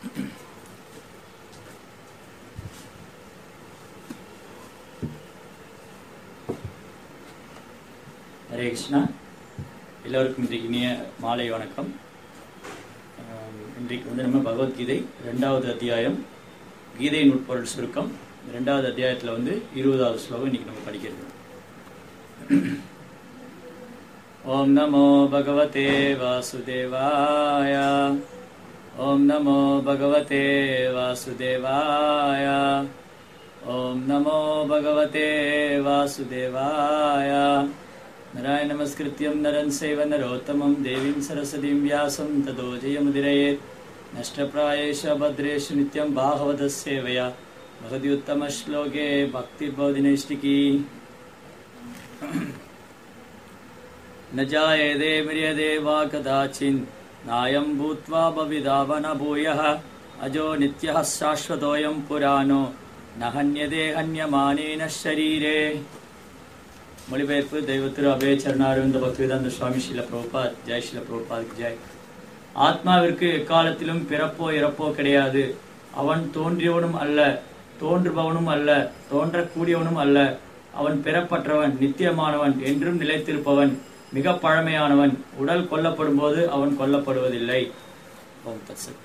ஹரே கிருஷ்ணா எல்லோருக்கும் இன்றைக்கு இனிய மாலை வணக்கம் ஆம், இன்றைக்கு வந்து நம்ம பகவத்கீதை ரெண்டாவது அத்தியாயம் கீதையின் உட்பொருள் சுருக்கம் ரெண்டாவது அத்தியாயத்தில் வந்து இருபதாவது ஸ்லோகம் இன்னைக்கு நம்ம படிக்கிறது ஓம் நமோ பகவதே வாசுதேவாய ஓம் நமோ பகவதே வாசுதேவாய ஓம் நமோ பகவதே வாசுதேவாய नराय नमस्कृत्यं नरं सैव नरोत्तमं देवीं सरस्वतीं व्यासं ततो जयमुदिरयेत् नष्टप्रायेषु भद्रेषु नित्यं बाहवदस्येवया भगवद्युत्तमश्लोके भक्तिर्बोधिनैष्टिकी न जायते म्रियते वा कदाचिन् नायं भूत्वा भविदावन भूयः अजो नित्यः शाश्वतोऽयं पुराणो न हन्यते हन्यमानेन शरीरे மொழிபெயர்ப்பு தெய்வ திரு அபய சரணாரவிந்த பக்திவேதாந்த சுவாமி ஸ்ரீல பிரபுபாத் ஜெய் ஸ்ரீல பிரபுபாத் ஜெய் ஆத்மாவிற்கு எக்காலத்திலும் பிறப்போ இறப்போ கிடையாது அவன் தோன்றியவனும் அல்ல தோன்றுபவனும் அல்ல தோன்றக்கூடியவனும் அல்ல அவன் பிறப்பற்றவன் நித்தியமானவன் என்றும் நிலைத்திருப்பவன் மிக பழமையானவன் உடல் கொல்லப்படும் போது அவன் கொல்லப்படுவதில்லை ஓம் தத்சத்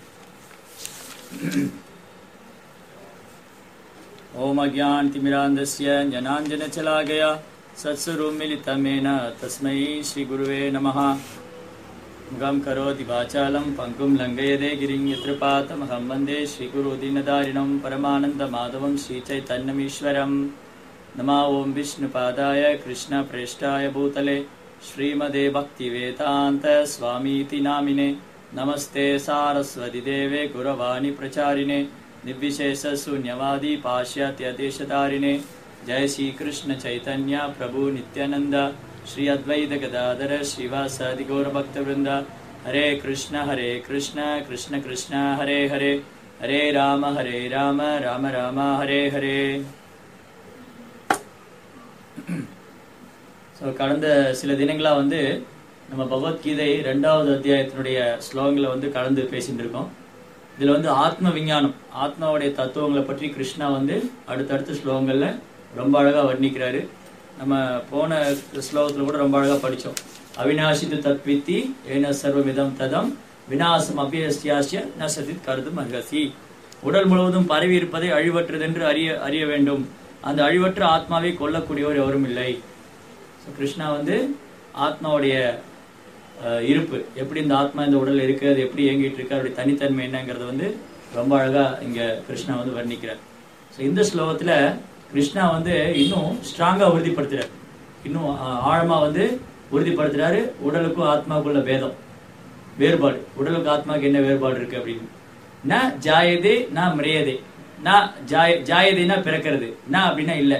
ॐ अज्ञानतिमिरान्धस्य जनाञ्जनचलागया सत्स्वरूपमिलितमेन तस्मै श्रीगुरुवे नमः मुखं करोति वाचालं पङ्कुं लङ्घयदे गिरिं यत्र पातमहं वन्दे श्रीगुरुदीनदारिणं परमानन्दमाधवं श्रीचैतन्यमीश्वरम् नमः ॐ विष्णुपादाय कृष्णप्रेष्ठाय भूतले श्रीमदे भक्तिवेदान्त स्वामीति नामिने नमस्ते सारस्वतिदेवे गुरवाणि प्रचारिणे निर्विशेष शून्यवादी पाश्चात्यदेशधारिणे जय श्री कृष्ण चैतन्य प्रभु नित्यानंद श्री अद्वैत गदाधर श्रीवासादि गौर भक्त वृंद हरे कृष्ण हरे कृष्ण कृष्ण कृष्ण हरे हरे हरे राम हरे राम राम राम हरे हरे ஸோ கடந்த சில தினங்களா வந்து நம்ம பகவத்கீதை ரெண்டாவது அத்தியாயத்தினுடைய ஸ்லோகங்களை வந்து கலந்து பேசிட்டு இருக்கோம் இதுல வந்து ஆத்ம விஞ்ஞானம் ஆத்மாவுடைய தத்துவங்களை பற்றி கிருஷ்ணா வந்து அடுத்தடுத்த ஸ்லோகங்கள்ல ரொம்ப அழகா வர்ணிக்கிறாரு நம்ம போன ஸ்லோகத்துல கூட ரொம்ப அழகா படிச்சோம் அவினாசித்து தத்வித்தி ஏன சர்வமிதம் ததம் விநாசம் அபியஸ்யாசிய நசதித் கருதும் அர்ஹசி உடல் முழுவதும் பரவி இருப்பதை அழிவற்றதென்று அறிய அறிய வேண்டும் அந்த அழிவற்ற ஆத்மாவை கொல்லக்கூடியவர் எவரும் இல்லை So, கிருஷ்ணா வந்து ஆத்மாவுடைய அஹ், இருப்பு எப்படி இந்த ஆத்மா இந்த உடல்ல இருக்கு அது எப்படி இயங்கிட்டு இருக்கு அதோடைய தனித்தன்மை என்னங்கிறத வந்து ரொம்ப அழகா இங்க கிருஷ்ணா வந்து வர்ணிக்கிறார் ஸோ இந்த ஸ்லோகத்துல கிருஷ்ணா வந்து இன்னும் ஸ்ட்ராங்கா உறுதிப்படுத்துறாரு இன்னும் ஆ- ஆழமா வந்து உறுதிப்படுத்துறாரு உடலுக்கும் ஆத்மாவுக்குள்ள பேதம் வேறுபாடு உடலுக்கு ஆத்மாவுக்கு என்ன வேறுபாடு இருக்கு அப்படின்னு ந ஜாயதே ந மிரையதே ந ஜாய ஜாயதேனா பிறக்கிறது ந அப்படின்னா இல்ல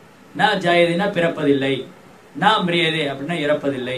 ந ஜாயதேனா பிறப்பதில்லை ந மிரியதே அப்படின்னா இறப்பதில்லை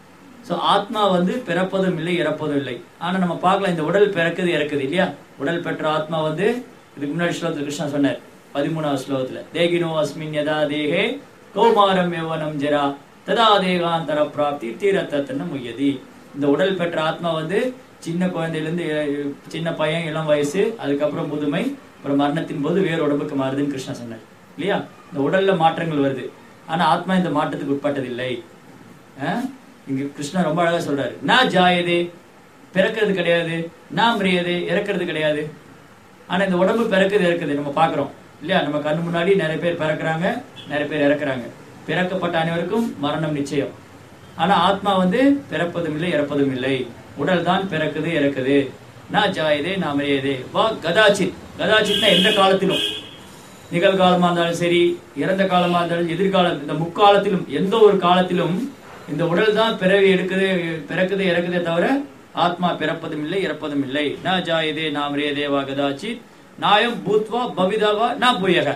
சோ ஆத்மா வந்து பிறப்பதும் இல்லை இறப்பதும் இல்லை ஆனா நம்ம பார்க்கலாம் இந்த உடல் பிறக்குது இறக்குது இல்லையா உடல் பெற்ற ஆத்மா வந்து இதுக்கு முன்னாடி ஸ்லோகத்துல கிருஷ்ணா சொன்னார் பதிமூணாவது ஸ்லோகத்துல தேகினோ அஸ்மின் யதா தேகே கௌமாரம் யௌவனம் ஜரா ததா தேகாந்தர பிராப்தி தீரத்தன்னு முயதி இந்த உடல் பெற்ற ஆத்மா வந்து சின்ன குழந்தையிலிருந்து இ- சின்ன பையன் இளம் வயசு அதுக்கப்புறம் முதுமை அப்புறம் மரணத்தின் போது வேறு உடம்புக்கு மாறுதுன்னு கிருஷ்ணா சொன்னார் இல்லையா இந்த உடல்ல மாற்றங்கள் வருது ஆனா ஆத்மா இந்த மாற்றத்துக்கு உட்பட்டதில்லை அஹ்? இங்க கிருஷ்ணா ரொம்ப அழகா சொல்றாரு நான் ஜாயதே பிறக்கிறது கிடையாது நான் மிரியதே இறக்கிறது கிடையாது ஆனா இந்த உடம்பு பிறக்குது இறக்குது நம்ம பாக்குறோம் இல்லையா நம்ம கண்ணு முன்னாடி நிறைய பேர் பிறக்குறாங்க நிறைய பேர் இறக்குறாங்க பிறக்கப்பட்ட அனைவருக்கும் மரணம் நிச்சயம் ஆனா ஆத்மா வந்து பிறப்பதும் இல்லை இறப்பதும் இல்லை உடல் தான் பிறக்குது இறக்குது நான் ஜாயதே நான் மிரியதே வா கதாச்சித் கதாச்சித்னா எந்த காலத்திலும் நிகழ்காலமா இருந்தாலும் சரி இறந்த காலமா இருந்தாலும் எதிர்காலம் இந்த முக்காலத்திலும் எந்த ஒரு காலத்திலும் இந்த உடல் தான் பிறவி எடுக்குது பிறக்குது இறக்குதே தவிர ஆத்மா பிறப்பதும் இல்லை இறப்பதும் இல்லை ந ஜாயதே நாம் ரே தேவா கதாச்சி நாயம் பூத்வா பவிதாவா நா பூயக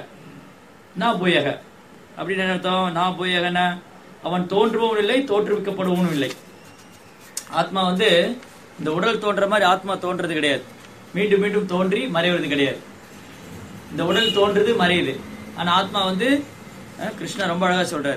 நா பூயக அப்படின்னு என்ன அர்த்தம் நா பூயகன அவன் தோன்றுபவனும் இல்லை தோற்றுவிக்கப்படுவனும் இல்லை ஆத்மா வந்து இந்த உடல் தோன்ற மாதிரி ஆத்மா தோன்றது கிடையாது மீண்டும் மீண்டும் தோன்றி மறைவது கிடையாது இந்த உடல் தோன்றுது மறையுது ஆனா ஆத்மா வந்து அஹ், கிருஷ்ணா ரொம்ப அழகா சொல்றார்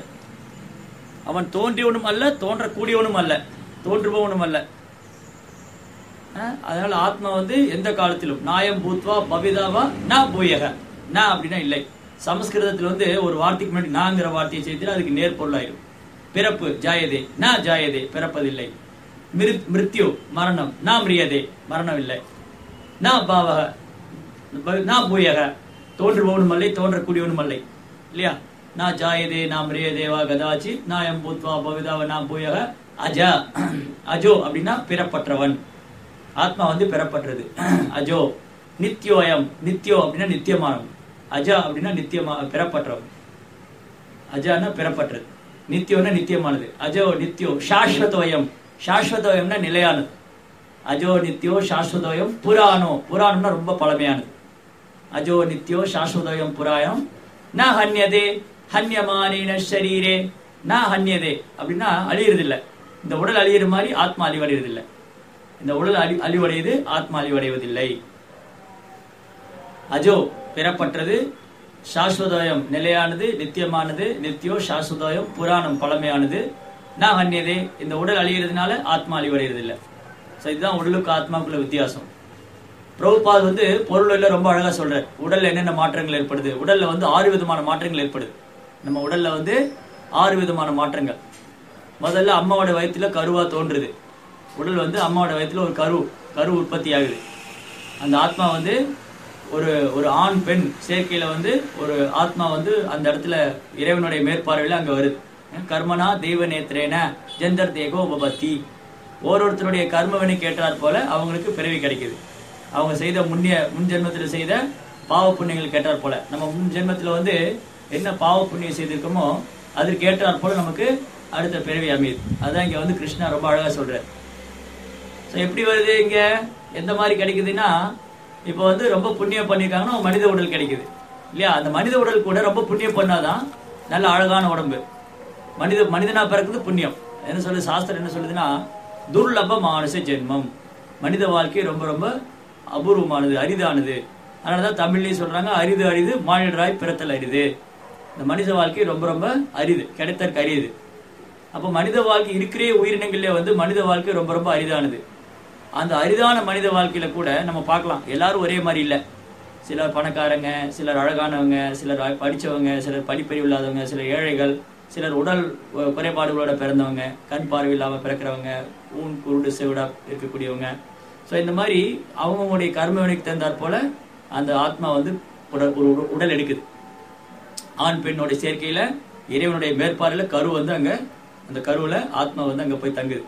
அவன் தோன்றியவனும் அல்ல தோன்றக்கூடியவனும் அல்ல தோன்றுபவனும் அல்ல அஹ், அதனால ஆத்மா வந்து எந்த காலத்திலும் நாயம் பூத்வா பவிதாவா ந பூயக ந அப்படின்னா இல்லை சமஸ்கிருதத்துல வந்து ஒரு வார்த்தைக்கு முன்னாடி நாங்கிற வார்த்தையை சேர்த்து அதுக்கு நேர்பொருளாயிரும் பிறப்பு ஜாயதே ந ஜாயதே பிறப்பதில்லை மிருத் மிருத்யு மரணம் நா மிரியதே மரணம் இல்லை ந பாவக நா பூயக தோன்றுபவனும் அல்லை தோன்றக்கூடியவனும் அல்லை இல்லையா நா ஜாயதே நா மிரியதேவா கதாச்சி நாயம் பூத்வா பவிதாவ நா பூயக அஜ அஜோ அப்படின்னா பிறப்பற்றவன் ஆத்மா வந்து பிறப்பற்றது அஜோ நித்யோயம் நித்யோ அப்படின்னா நித்தியமானவன் அஜா அப்படின்னா நித்தியமா பிறப்பற்றவன் அஜானா பிறப்பற்றது நித்தியோன்னா நித்தியமானது அஜோ நித்யோ சாஸ்வதோயம் சாஸ்வதோயம்னா நிலையானது அஜோ நித்யோ சாஸ்வதோயம் புராணோ புராணம்னா ரொம்ப பழமையானது அஜோ நித்யோ சாஸ்வதோயம் புராயம் ந ஹன்யதே ஹன்யமானேன ஷரீரே ந ஹன்யதே அப்படின்னா அழியறதில்ல இந்த உடல் அழியிற மாதிரி ஆத்மா அழிவடைவதில்லை இந்த உடல் அழி அழிவடையுது ஆத்மா அழிவடைவதில்லை அஜோ பெறப்பட்டது சாஸ்வதோயம் நிலையானது நித்தியமானது நித்தியோ சாஸ்வதோயம் புராணம் பழமையானது நான் அந்நியதே இந்த உடல் அழிகிறதுனால ஆத்மா அழிவடைகிறது இல்லை ஸோ இதுதான் உடலுக்கு ஆத்மாக்குள்ள வித்தியாசம் பிரபுபாத் வந்து பொருள் ரொம்ப அழகா சொல்றார் உடல்ல என்னென்ன மாற்றங்கள் ஏற்படுது உடல்ல வந்து ஆறு விதமான மாற்றங்கள் ஏற்படுது நம்ம உடல்ல வந்து ஆறு விதமான மாற்றங்கள் முதல்ல அம்மாவோட வயித்துல கருவா தோன்றுது உடல் வந்து அம்மாவோட வயித்துல ஒரு கரு கரு உற்பத்தி ஆகுது அந்த ஆத்மா வந்து ஒரு ஒரு ஆண் பெண் சேர்க்கையில வந்து ஒரு ஆத்மா வந்து அந்த இடத்துல இறைவனுடைய மேற்பார்வையில அங்க வருது கர்மனா தெய்வ நேத்திரேன ஜெந்தர் தேகோ உபபத்தி ஒவ்வொருத்தருடைய கர்மவினை கேட்டார் போல அவங்களுக்கு பிறவி கிடைக்குது அவங்க செய்த முன்னிய முன் ஜென்மத்தில் செய்த பாவ புண்ணியங்கள் கேட்டார் போல நம்ம முன் ஜென்மத்தில் வந்து என்ன பாவ புண்ணியம் செய்திருக்கோமோ அதற்கு ஏற்றார் போல நமக்கு அடுத்த பிறவி அமையுது அதான் இங்க வந்து கிருஷ்ணா ரொம்ப அழகா சொல்றாரு ஸோ எப்படி வருது இங்க எந்த மாதிரி கிடைக்குதுன்னா இப்போ வந்து ரொம்ப புண்ணியம் பண்ணியிருக்காங்கன்னா ஒரு மனித உடல் கிடைக்குது இல்லையா அந்த மனித உடல் கூட ரொம்ப புண்ணியம் பண்ணாதான் நல்ல அழகான உடம்பு மனித மனிதனா பிறக்குது புண்ணியம் என்ன சொல்லுது சாஸ்திரம் என்ன சொல்லுதுன்னா துர்லப மானுஷ ஜென்மம் மனித வாழ்க்கை ரொம்ப ரொம்ப அபூர்வமானது அரிதானது அதனாலதான் தமிழ்லயும் சொல்றாங்க அரிது அரிது மானிடராய் பிறத்தல் அரிது இந்த மனித வாழ்க்கை ரொம்ப ரொம்ப அரிது கிடைத்தற்கு அரியுது அப்போ மனித வாழ்க்கை இருக்கிற உயிரினங்கள்ல வந்து மனித வாழ்க்கை ரொம்ப ரொம்ப அரிதானது அந்த அரிதான மனித வாழ்க்கையில கூட நம்ம பார்க்கலாம் எல்லாரும் ஒரே மாதிரி இல்லை சிலர் பணக்காரங்க சிலர் அழகானவங்க சிலர் அ- படிச்சவங்க சிலர் படிப்பறிவு இல்லாதவங்க சிலர் ஏழைகள் சிலர் உடல் அஹ், குறைபாடுகளோட பிறந்தவங்க கண் பார்வை இல்லாம பிறக்கிறவங்க ஊன் குருடு செவிடா இருக்கக்கூடியவங்க ஸோ இந்த மாதிரி அவங்கவுங்களுடைய கர்மவினைக்கு தகுந்தாற் போல அந்த ஆத்மா வந்து உடல் ஒரு உட- உடல் எடுக்குது ஆண் பெண்ணோட சேர்க்கையில இறைவனுடைய மேற்பார்வையில கரு வந்து அங்க அந்த கருவுல ஆத்மா வந்து அங்க போய் தங்குது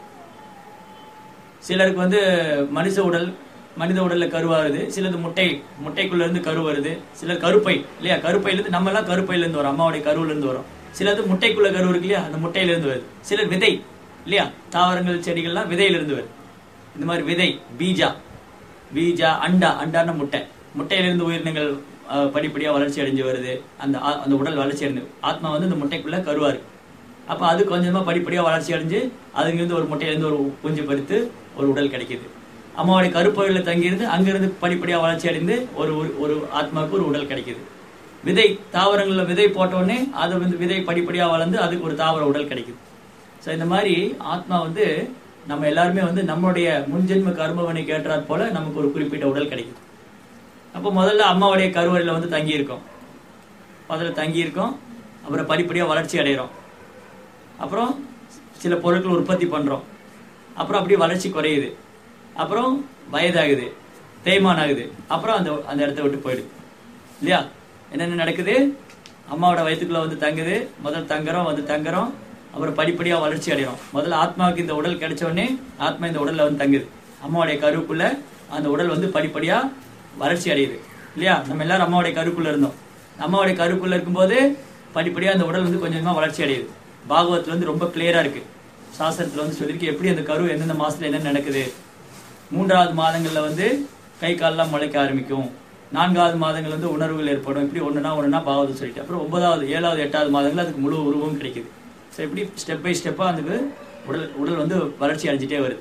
சிலருக்கு வந்து மனுஷ உடல் மனித உடல்ல கரு வருது சிலது முட்டை முட்டைக்குள்ள இருந்து கரு வருது சிலர் கருப்பை இல்லையா கருப்பையில இருந்து நம்ம எல்லாம் கருப்பையில இருந்து வரோம் அம்மாவுடைய கருவுல இருந்து வரும் சிலது முட்டைக்குள்ள கரு இருக்கு இல்லையா அந்த முட்டையில இருந்து வருது சிலர் விதை இல்லையா தாவரங்கள் செடிகள்லாம் விதையில இருந்து வருது இந்த மாதிரி விதை பீஜா பீஜா அண்டா அண்டான முட்டை முட்டையிலிருந்து உயிரினங்கள் அஹ், படிப்படியா வளர்ச்சி அடைஞ்சு வருது அந்த ஆ- அந்த உடல் வளர்ச்சி அடைஞ்சு ஆத்மா வந்து இந்த முட்டைக்குள்ள கருவா இருக்கு அப்ப அது கொஞ்சமா படிப்படியா வளர்ச்சி அடைஞ்சு அதுங்கிருந்து ஒரு முட்டையிலிருந்து ஒரு குஞ்சு பறித்து ஒரு உடல் கிடைக்குது அம்மாவுடைய கருப்பையில தங்கியிருந்து அங்கிருந்து படிப்படியா வளர்ச்சி அடைந்து ஒரு ஒரு- ஒரு ஆத்மாவுக்கு ஒரு உடல் கிடைக்குது விதை தாவரங்கள்ல விதை போட்ட உடனே அது வந்து விதை படிப்படியா வளர்ந்து அதுக்கு ஒரு தாவர உடல் கிடைக்குது ஸோ இந்த மாதிரி ஆத்மா வந்து நம்ம எல்லாருமே வந்து நம்மளுடைய முன்ஜென்ம கர்மவனை கேட்டாற் போல நமக்கு ஒரு குறிப்பிட்ட உடல் கிடைக்குது அப்போ முதல்ல அம்மாவுடைய கருவறையில வந்து தங்கி இருக்கோம் முதல்ல தங்கி இருக்கோம் அப்புறம் படிப்படியா வளர்ச்சி அடைகிறோம் அப்புறம் சில பொருட்கள் உற்பத்தி பண்றோம் அப்புறம் அப்படியே வளர்ச்சி குறையுது அப்புறம் வயதாகுது தேய்மானம் ஆகுது அப்புறம் அந்த அந்த இடத்த விட்டு போயிடுது இல்லையா என்னென்ன நடக்குது அம்மாவோட வயிற்றுக்குள்ள வந்து தங்குது முதல் தங்குறோம் வந்து தங்குறோம் அப்புறம் படிப்படியா வளர்ச்சி அடைகிறோம் முதல்ல ஆத்மாவுக்கு இந்த உடல் கிடைச்ச உடனே ஆத்மா இந்த உடல்ல வந்து தங்குது அம்மாவுடைய கருவுக்குள்ள அந்த உடல் வந்து படிப்படியா வளர்ச்சி அடையுது இல்லையா நம்ம எல்லாரும் அம்மாவுடைய கருக்குள்ள இருந்தோம் அம்மாவுடைய கருக்குள்ள இருக்கும்போது படிப்படியா அந்த உடல் வந்து கொஞ்சம் கொஞ்சமா வளர்ச்சி அடையுது பாகவத்துல வந்து ரொம்ப கிளியரா இருக்கு சாஸ்திரத்துல வந்து சொல்லியிருக்கு எப்படி அந்த கரு எந்தெந்த மாசத்துல என்ன நடக்குது மூன்றாவது மாதங்கள்ல வந்து கை கால்லாம் முளைக்க ஆரம்பிக்கும் நான்காவது மாதங்கள் வந்து உணர்வுகள் ஏற்படும் இப்படி ஒண்ணுனா ஒண்ணுனா பாவத்தை சொல்லிட்டு அப்புறம் ஒன்பதாவது ஏழாவது எட்டாவது மாதங்கள் அதுக்கு முழு உருவம் கிடைக்குது ஸோ இப்படி ஸ்டெப் பை ஸ்டெப்பா அதுக்கு உடல் உடல் வந்து வளர்ச்சி அடைஞ்சிட்டே வருது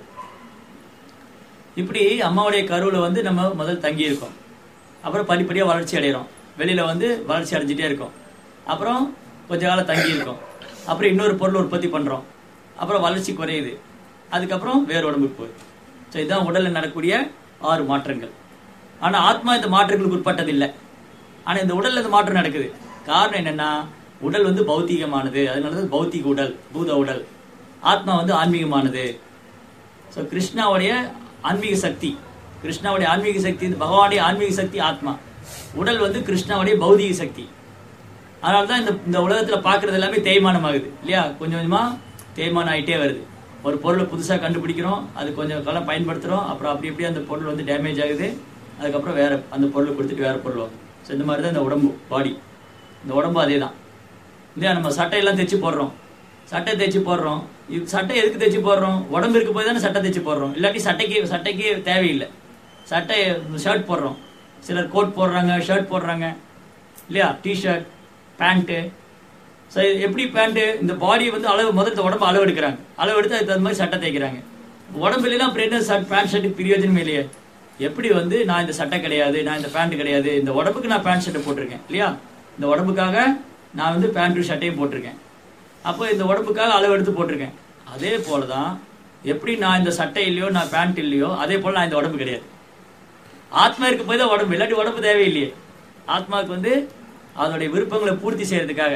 இப்படி அம்மாவுடைய கருவுல வந்து நம்ம முதல் தங்கி இருக்கோம் அப்புறம் படிப்படியா வளர்ச்சி அடைகிறோம் வெளியில வந்து வளர்ச்சி அடைஞ்சிட்டே இருக்கோம் அப்புறம் கொஞ்ச காலம் தங்கி இருக்கோம் அப்புறம் இன்னொரு பொருள் உற்பத்தி பண்றோம் அப்புறம் வளர்ச்சி குறையுது அதுக்கப்புறம் வேறு உடம்புக்கு போகுது ஸோ இதுதான் உடல்ல நடக்கக்கூடிய ஆறு மாற்றங்கள் ஆனா ஆத்மா இந்த மாற்றங்களுக்கு உட்பட்டது இல்லை ஆனா இந்த உடல்ல இந்த மாற்றம் நடக்குது காரணம் என்னன்னா உடல் வந்து பௌத்திகமானது அதனாலதான் பௌத்திக உடல் பூத உடல் ஆத்மா வந்து ஆன்மீகமானது ஸோ கிருஷ்ணாவுடைய ஆன்மீக சக்தி கிருஷ்ணாவுடைய ஆன்மீக சக்தி வந்து பகவானுடைய ஆன்மீக சக்தி ஆத்மா உடல் வந்து கிருஷ்ணாவுடைய பௌதிக சக்தி அதனால தான் இந்த இந்த உலகத்துல பார்க்கறது எல்லாமே தேய்மானம் ஆகுது இல்லையா கொஞ்சம் கொஞ்சமா தேய்மானம் ஆயிட்டே வருது ஒரு பொருளை புதுசா கண்டுபிடிக்கிறோம் அது கொஞ்சம் காலம் பயன்படுத்துறோம் அப்புறம் அப்படி இப்படி அந்த பொருள் வந்து டேமேஜ் ஆகுது அதுக்கப்புறம் வேற அந்த பொருளை கொடுத்துட்டு வேற பொருள் வாங்கும் ஸோ இந்த மாதிரி தான் இந்த உடம்பு பாடி இந்த உடம்பு அதே தான் இல்லையா நம்ம சட்டையெல்லாம் தைச்சு போடுறோம் சட்டை தைச்சு போடுறோம் இது சட்டை எதுக்கு தைச்சு போடுறோம் உடம்பு இருக்கு போய் தானே சட்டை தைச்சு போடுறோம் இல்லாட்டி சட்டைக்கு சட்டைக்கு தேவையில்லை சட்டை ஷர்ட் போடுறோம் சிலர் கோட் போடுறாங்க ஷர்ட் போடுறாங்க இல்லையா டிஷர்ட் பேண்ட்டு ஸோ எப்படி பேண்ட்டு இந்த பாடி வந்து அளவு முதல்ல இந்த உடம்பு அளவு எடுக்கிறாங்க அளவு எடுத்து அதுக்கு தகுந்த மாதிரி சட்டை தைக்கிறாங்க உடம்புலாம் அப்புறம் என்ன ஷர்ட் பேண்ட் ஷர்ட்டுக்கு பிரயோஜனமே இல்லையே எப்படி வந்து நான் இந்த சட்டை கிடையாது நான் இந்த பேண்ட் கிடையாது இந்த உடம்புக்கு நான் பேண்ட் ஷர்ட்டை போட்டிருக்கேன் இல்லையா இந்த உடம்புக்காக நான் வந்து பேண்ட்டும் ஷர்ட்டையும் போட்டிருக்கேன் அப்போ இந்த உடம்புக்காக அளவு எடுத்து போட்டிருக்கேன் அதே போல தான் எப்படி நான் இந்த சட்டை இல்லையோ நான் பேண்ட் இல்லையோ அதே போல நான் இந்த உடம்பு கிடையாது ஆத்மா இருக்க போய் தான் உடம்பு இல்லாட்டி உடம்பு தேவையில்லையே ஆத்மாவுக்கு வந்து அதனுடைய விருப்பங்களை பூர்த்தி செய்யறதுக்காக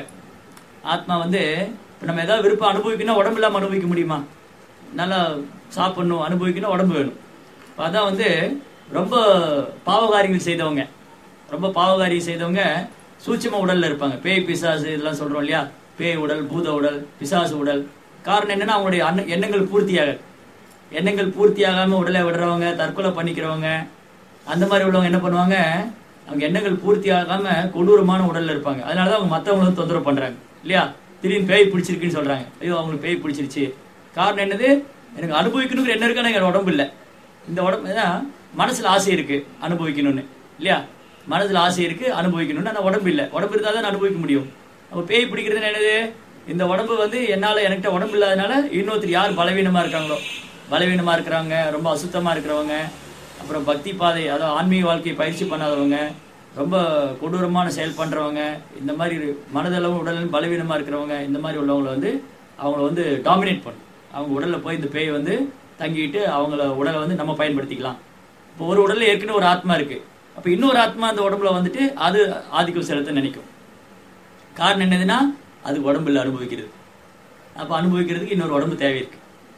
ஆத்மா வந்து இப்போ நம்ம ஏதாவது விருப்பம் அனுபவிக்கணும் உடம்பு இல்லாமல் அனுபவிக்க முடியுமா நல்லா சாப்பிடணும் அனுபவிக்கணும் உடம்பு வேணும் இப்போ அதான் வந்து ரொம்ப பாவகாரியங்கள் செய்தவங்க ரொம்ப பாவகாரியம் செய்தவங்க சூட்சும உடல்ல இருப்பாங்க பேய் பிசாசு இதெல்லாம் சொல்றோம் இல்லையா பேய் உடல் பூத உடல் பிசாசு உடல் காரணம் என்னன்னா அவங்களுடைய அன்ன- எண்ணங்கள் பூர்த்தியாக எண்ணங்கள் பூர்த்தியாகாம உடலை விடுறவங்க தற்கொலை பண்ணிக்கிறவங்க அந்த மாதிரி உள்ளவங்க என்ன பண்ணுவாங்க அவங்க எண்ணங்கள் பூர்த்தி ஆகாம கொடூரமான உடல்ல இருப்பாங்க அதனாலதான் அவங்க மத்தவங்களும் தொந்தரவு பண்றாங்க இல்லையா திடீர்னு பேய் பிடிச்சிருக்குன்னு சொல்றாங்க ஐயோ அவங்களுக்கு பேய் பிடிச்சிருச்சு காரணம் என்னது எனக்கு அனுபவிக்கணுங்கிற என்ன இருக்கு ஆனா எனக்கு உடம்பு இல்லை இந்த உடம்பு ஏன்னா மனசுல ஆசை இருக்கு அனுபவிக்கணும்னு இல்லையா மனசுல ஆசை இருக்கு அனுபவிக்கணும்னு ஆனா உடம்பு இல்லை உடம்பு இருந்தால் தான் அனுபவிக்க முடியும் அப்போ பேய் பிடிக்கிறது என்னது இந்த உடம்பு வந்து என்னால என்கிட்ட உடம்பு இல்லாதனால இன்னொருத்தர் யார் பலவீனமா இருக்காங்களோ பலவீனமா இருக்கிறவங்க ரொம்ப அசுத்தமா இருக்கிறவங்க அப்புறம் பக்தி பாதை அதாவது ஆன்மீக வாழ்க்கையை பயிற்சி பண்ணாதவங்க ரொம்ப கொடூரமான செயல் பண்றவங்க இந்த மாதிரி மனதளவும் உடலும் பலவீனமா இருக்கிறவங்க இந்த மாதிரி உள்ளவங்களை வந்து அவங்கள வந்து டாமினேட் பண்ணும் அவங்க உடல்ல போய் இந்த பேய் வந்து தங்கிட்டு அவங்கள உடலை வந்து நம்ம பயன்படுத்திக்கலாம் இப்போ ஒரு உடல்ல ஏற்கனவே ஒரு ஆத்மா இருக்கு அப்ப இன்னொரு ஆத்மா அந்த உடம்புல வந்துட்டு அது ஆதிக்கம் செலுத்த நினைக்கும் காரணம் என்னதுன்னா அது உடம்புல அனுபவிக்கிறது அப்ப அனுபவிக்கிறதுக்கு இன்னொரு உடம்பு தேவை இருக்கு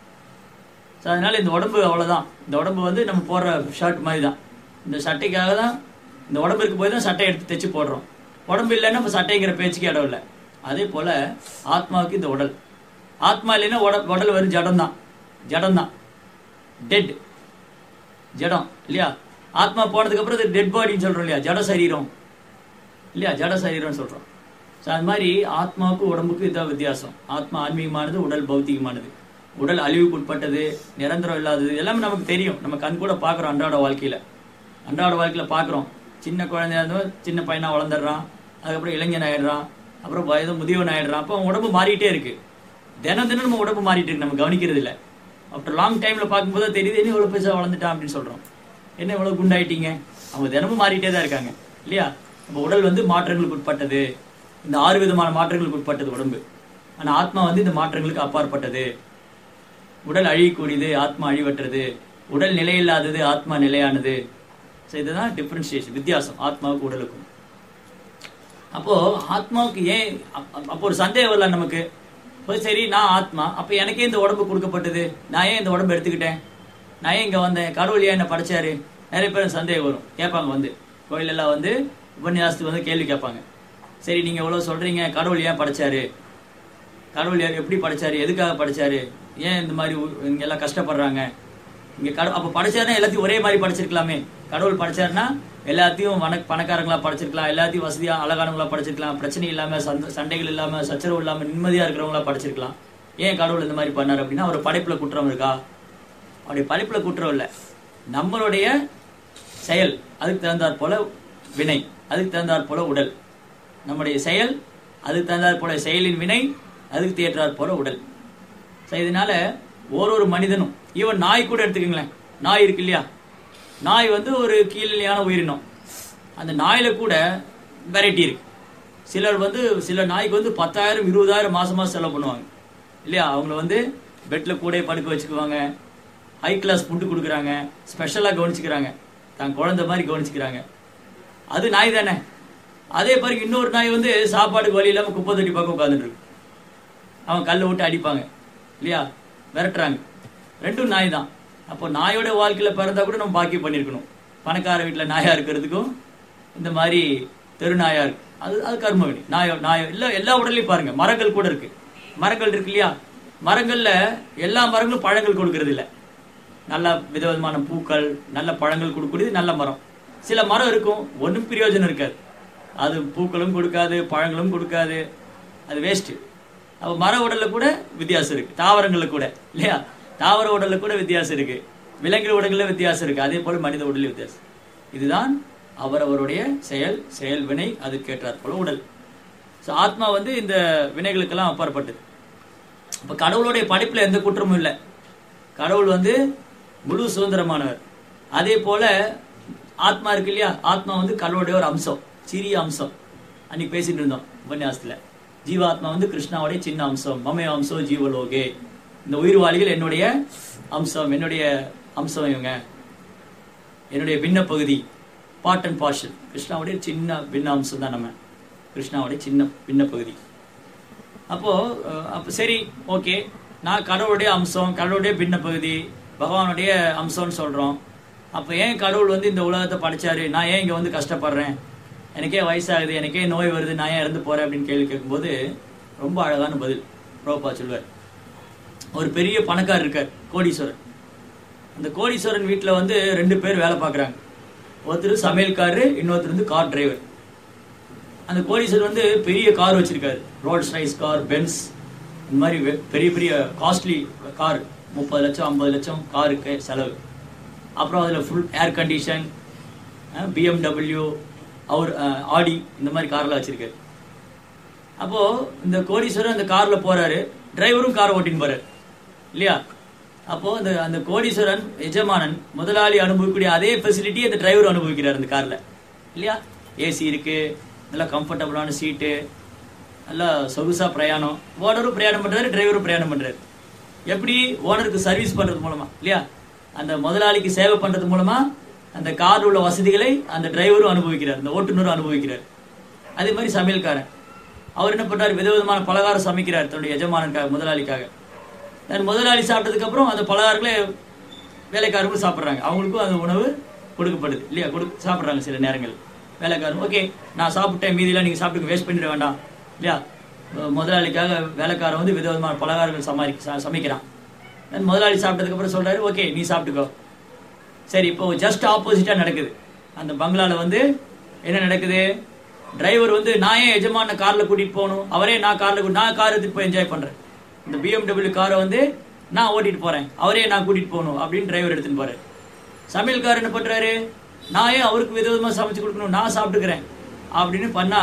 ஸோ அதனால இந்த உடம்பு அவ்வளவுதான் இந்த உடம்பு வந்து நம்ம போடுற ஷர்ட் மாதிரி தான் இந்த சட்டைக்காக தான் இந்த உடம்புக்கு போய் தான் சட்டை எடுத்து தைச்சு போடுறோம் உடம்பு இல்லைன்னா இப்போ சட்டைங்கிற பேச்சுக்கு இடம் இல்லை அதே போல ஆத்மாவுக்கு இந்த உடல் ஆத்மா இல்லைன்னா உட- உடல் வெறும் ஜடம் தான் ஜடம் தான் டெட் ஜடம் இல்லையா ஆத்மா போனதுக்கு அப்புறம் அது டெட் பாடின்னு சொல்றோம் இல்லையா ஜட சரீரம் இல்லையா ஜட சரீரம்னு சொல்றோம் ஸோ அது மாதிரி ஆத்மாவுக்கு உடம்புக்கு இதான் வித்தியாசம் ஆத்மா ஆன்மீகமானது உடல் பௌத்திகமானது உடல் அழிவுக்கு உட்பட்டது நிரந்தரம் இல்லாதது எல்லாமே நமக்கு தெரியும் நம்ம கண் கூட பார்க்குறோம் அன்றாட வாழ்க்கையில அன்றாட வாழ்க்கையில பார்க்குறோம் சின்ன குழந்தையா இருந்தவன் சின்ன பையனா வளர்ந்துடுறான் அதுக்கப்புறம் இளைஞன் ஆயிடுறான் அப்புறம் வயது முதியவன் ஆயிடுறான் அப்போ அவன் உடம்பு மாறிட்டே இருக்கு தினம் தினம் நம்ம உடம்பு மாறிட்டு இருக்கு நம்ம கவனிக்கிறது இல்ல ஆஃப்டர் லாங் டைம்ல பார்க்கும்போது தான் தெரியுது என்ன இவ்வளவு பெருசா வளர்ந்துட்டான் அப்படின்னு சொல்றோம் என்ன இவ்வளவு குண்டாயிட்டீங்க அவங்க தினமும் மாறிட்டே தான் இருக்காங்க இல்லையா நம்ம உடல் வந்து மாற்றங்களுக்கு உட்பட்டது இந்த ஆறு விதமான மாற்றங்களுக்கு உட்பட்டது உடம்பு ஆனா ஆத்மா வந்து இந்த மாற்றங்களுக்கு அப்பாற்பட்டது உடல் அழியக்கூடியது ஆத்மா அழிவற்றது உடல் நிலையில்லாதது ஆத்மா நிலையானது ஸோ இதுதான் டிஃபரன்ஷியேஷன் வித்தியாசம் ஆத்மாவுக்கு உடலுக்கும் அப்போ ஆத்மாவுக்கு ஏன் அப்- அப்- அப்போ ஒரு சந்தேகம் வரல நமக்கு இப்போ சரி நான் ஆத்மா அப்ப எனக்கே இந்த உடம்பு கொடுக்கப்பட்டது நான் ஏன் இந்த உடம்பு எடுத்துக்கிட்டேன் நான் ஏன் இங்க வந்தேன் கடவுள் ஏன் என்ன படைச்சாரு நிறைய பேர் சந்தேகம் வரும் கேட்பாங்க வந்து கோயிலெல்லாம் வந்து உபன்யாசத்துக்கு வந்து கேள்வி கேட்பாங்க சரி நீங்க இவ்வளவு சொல்றீங்க கடவுள் ஏன் படைச்சாரு கடவுள் யார் எப்படி படைச்சாரு எதுக்காக படைச்சாரு ஏன் இந்த மாதிரி உ- இங்க எல்லாம் கஷ்டப்படுறாங்க இங்க கடவுள் அப்ப படைச்சாருன்னா எல்லாத்தையும் ஒரே மாதிரி படைச்சிருக்கலாமே கடவுள் படைச்சாருன்னா எல்லாத்தையும் வன பணக்காரங்களா படைச்சிருக்கலாம் எல்லாத்தையும் வசதியா அழகானவங்களா படைச்சிருக்கலாம் பிரச்சனை இல்லாம சந்த சண்டைகள் இல்லாம சச்சரவு இல்லாம நிம்மதியா இருக்கிறவங்களா படைச்சிருக்கலாம் ஏன் கடவுள் இந்த மாதிரி பண்ணாரு அப்படின்னா அவர் படைப்புல குற்றம் இருக்கா அவருடைய படைப்புல குற்றம் இல்ல நம்மளுடைய செயல் அதுக்கு தகுந்தாற் போல வினை அதுக்கு தகுந்தாற் போல உடல் நம்முடைய செயல் அதுக்கு தகுந்தாற் போல செயலின் வினை அதுக்கு தேற்றாற் போல உடல் ஸோ இதனால ஒரு மனிதனும் ஈவன் நாய் கூட எடுத்துக்கங்களேன் நாய் இருக்கு இல்லையா நாய் வந்து ஒரு கீழ்நிலையான உயிரினம் அந்த நாயில கூட வெரைட்டி இருக்கு சிலர் வந்து சில நாய்க்கு வந்து பத்தாயிரம் இருபதாயிரம் மாசம் மாசம் செலவு பண்ணுவாங்க இல்லையா அவங்கள வந்து பெட்ல கூட படுக்க வச்சுக்குவாங்க ஹை கிளாஸ் ஃபுட்டு கொடுக்குறாங்க ஸ்பெஷலாக கவனிச்சுக்கிறாங்க தான் குழந்தை மாதிரி கவனிச்சுக்கிறாங்க அது நாய் தானே அதே பாருங்க இன்னொரு நாய் வந்து சாப்பாடுக்கு வழி இல்லாமல் குப்பை தொட்டி பக்கம் உட்காந்துட்டு இருக்கு அவன் கல்லை விட்டு அடிப்பாங்க இல்லையா விரட்டுறாங்க ரெண்டும் நாய் தான் அப்போ நாயோட வாழ்க்கையில பிறந்தா கூட நம்ம பாக்கியம் பண்ணியிருக்கணும் பணக்கார வீட்டில் நாயா இருக்கிறதுக்கும் இந்த மாதிரி தெரு நாயா இருக்கு அது அது கர்ம வினை நாயோ நாயோ இல்லை எல்லா உடலையும் பாருங்க மரங்கள் கூட இருக்கு மரங்கள் இருக்கு இல்லையா மரங்கள்ல எல்லா மரங்களும் பழங்கள் கொடுக்கறது இல்ல நல்ல விதவிதமான பூக்கள் நல்ல பழங்கள் கொடுக்கக்கூடியது நல்ல மரம் சில மரம் இருக்கும் ஒன்றும் பிரயோஜனம் இருக்காது அது பூக்களும் கொடுக்காது பழங்களும் கொடுக்காது அது வேஸ்ட் அப்போ மர உடல்ல கூட வித்தியாசம் இருக்கு தாவரங்கள்ல கூட இல்லையா தாவர உடல்ல கூட வித்தியாசம் இருக்கு விலங்கு உடல்ல வித்தியாசம் இருக்கு அதே போல மனித உடல்ல வித்தியாசம் இதுதான் அவரவருடைய செயல் செயல் வினை அதுக்கேற்றாற் போல உடல் ஸோ ஆத்மா வந்து இந்த வினைகளுக்கெல்லாம் அப்பாற்பட்டது அப்ப கடவுளுடைய படைப்புல எந்த குற்றமும் இல்லை கடவுள் வந்து முழு சுதந்திரமானவர் அதே போல ஆத்மா இருக்கு இல்லையா ஆத்மா வந்து கடவுளுடைய ஒரு அம்சம் சிறிய அம்சம் அன்னைக்கு பேசிட்டு இருந்தோம் உபன்யாசத்துல ஜீவாத்மா வந்து கிருஷ்ணாவுடைய சின்ன அம்சம் மமே அம்சோ ஜீவலோகே இந்த உயிர்வாளிகள் என்னுடைய அம்சம் என்னுடைய அம்சம் இவங்க என்னுடைய பின்ன பகுதி பார்ட் அண்ட் பார்ஷல் கிருஷ்ணாவுடைய சின்ன பின்ன அம்சம் தான் நம்ம கிருஷ்ணாவுடைய சின்ன பின்ன பகுதி அப்போ அஹ், அப்ப சரி ஓகே நான் கடவுளுடைய அம்சம் கடவுளுடைய பின்ன பகுதி பகவானுடைய அம்சம்னு சொல்றோம் அப்ப ஏன் கடவுள் வந்து இந்த உலகத்தை படைச்சாரு நான் ஏன் இங்க வந்து கஷ்டப்படுறேன் எனக்கே வயசாகுது எனக்கே நோய் வருது நான் ஏன் இறந்து போறேன் அப்படின்னு கேள்வி கேட்கும்போது ரொம்ப அழகான பதில் ரோபா சொல்வார் ஒரு பெரிய பணக்காரர் இருக்கார் கோடீஸ்வரன் அந்த கோடீஸ்வரன் வீட்டில் வந்து ரெண்டு பேர் வேலை பார்க்குறாங்க ஒருத்தர் சமையல்காரரு இன்னொருத்தர் வந்து கார் டிரைவர் அந்த கோடீஸ்வரர் வந்து பெரிய கார் வச்சிருக்காரு ரோல்ஸ் ரைஸ் கார் பென்ஸ் இந்த மாதிரி வெ- பெரிய பெரிய காஸ்ட்லி கார் முப்பது லட்சம் ஐம்பது லட்சம் காருக்கு செலவு அப்புறம் அதில் ஃபுல் ஏர் கண்டிஷன் பிஎம்டபிள்யூ அவர் அஹ், ஆடி இந்த மாதிரி கார்லாம் வச்சிருக்காரு அப்போ இந்த கோடீஸ்வரர் அந்த கார்ல போறாரு டிரைவரும் கார் ஓட்டின்னு போறாரு இல்லையா அப்போ அந்த அந்த கோடீஸ்வரன் எஜமானன் முதலாளி அனுபவிக்கக்கூடிய அதே ஃபெசிலிட்டி அந்த டிரைவர் அனுபவிக்கிறார் அந்த கார்ல இல்லையா ஏசி இருக்கு நல்லா கம்ஃபர்டபுளான சீட்டு நல்லா சொகுசா பிரயாணம் ஓனரும் பிரயாணம் பண்றாரு டிரைவரும் பிரயாணம் பண்றாரு எப்படி ஓனருக்கு சர்வீஸ் பண்றது மூலமா இல்லையா அந்த முதலாளிக்கு சேவை பண்றது மூலமா அந்த கார் உள்ள வசதிகளை அந்த டிரைவரும் அனுபவிக்கிறார் அந்த ஓட்டுநரும் அனுபவிக்கிறார் அதே மாதிரி சமையல்காரன் அவர் என்ன பண்றாரு விதவிதமான பலகாரம் சமைக்கிறார் தன்னுடைய எஜமானனுக்காக முதலாளிக்காக then முதலாளி சாப்பிட்டதுக்கு அப்புறம் அந்த பலகாரங்களே வேலைக்காரங்களும் சாப்பிட்றாங்க அவங்களுக்கும் அந்த உணவு கொடுக்கப்படுது இல்லையா கொடு சாப்பிட்றாங்க சில நேரங்கள் வேலைக்காரங்க ஓகே நான் சாப்பிட்டேன் மீதியெல்லாம் நீங்க சாப்பிட்டு வேஸ்ட் பண்ணிட வேண்டாம் இல்லையா அஹ் முதலாளிக்காக வேலைக்காரன் வந்து விதவிதமான பலகாரங்கள் சமாளி ச- சமைக்கிறான் then முதலாளி சாப்பிட்டதுக்கு அப்புறம் சொல்றாரு ஓகே நீ சாப்பிட்டுக்கோ சரி இப்போ ஜஸ்ட் ஆப்போசிட்டா நடக்குது அந்த பங்களால வந்து என்ன நடக்குது டிரைவர் வந்து நான் ஏன் எஜமான கார்ல கூட்டிட்டு போகணும் அவரே நான் கார்ல கூட்டி நான் கார் எடுத்துட்டு போய் என்ஜாய் பண்றேன் இந்த பிஎம்டபிள்யூ காரை வந்து நான் ஓட்டிட்டு போறேன் அவரே நான் கூட்டிட்டு போகணும் அப்படின்னு டிரைவர் எடுத்துட்டு போறாரு சமையல்காரர் என்ன பண்றாரு நான் ஏன் அவருக்கு விதவிதமா சமைச்சு கொடுக்கணும் நான் சாப்பிட்டுக்கிறேன் அப்படின்னு பண்ணா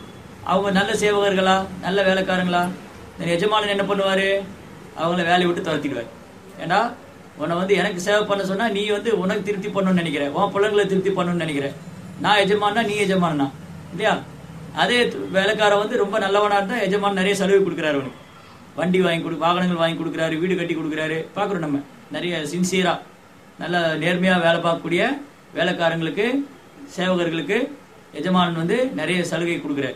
அவங்க நல்ல சேவகர்களா நல்ல வேலைக்காரங்களா இந்த எஜமானன் என்ன பண்ணுவாரு அவங்கள வேலையை விட்டு துரத்திடுவார் ஏண்டா உன்னை வந்து எனக்கு சேவை பண்ண சொன்னா நீ வந்து உனக்கு திருப்தி பண்ணணும்னு நினைக்கிற உன் பிள்ளைங்களை திருப்தி பண்ணணும்னு நினைக்கிற நான் எஜமானா நீ எஜமானா இல்லையா அதே து- வேலைக்காரன் வந்து ரொம்ப நல்லவனா இருந்தா எஜமான் நிறைய சலுகை கொடுக்குறாரு அவனுக்கு வண்டி வாங்கி கொடு வாகனங்கள் வாங்கி கொடுக்குறாரு வீடு கட்டி கொடுக்குறாரு பார்க்குறோம் நம்ம நிறைய சின்சியரா நல்ல நேர்மையா வேலை பார்க்கக்கூடிய வேலைக்காரங்களுக்கு சேவகர்களுக்கு எஜமானன் வந்து நிறைய சலுகை கொடுக்குறாரு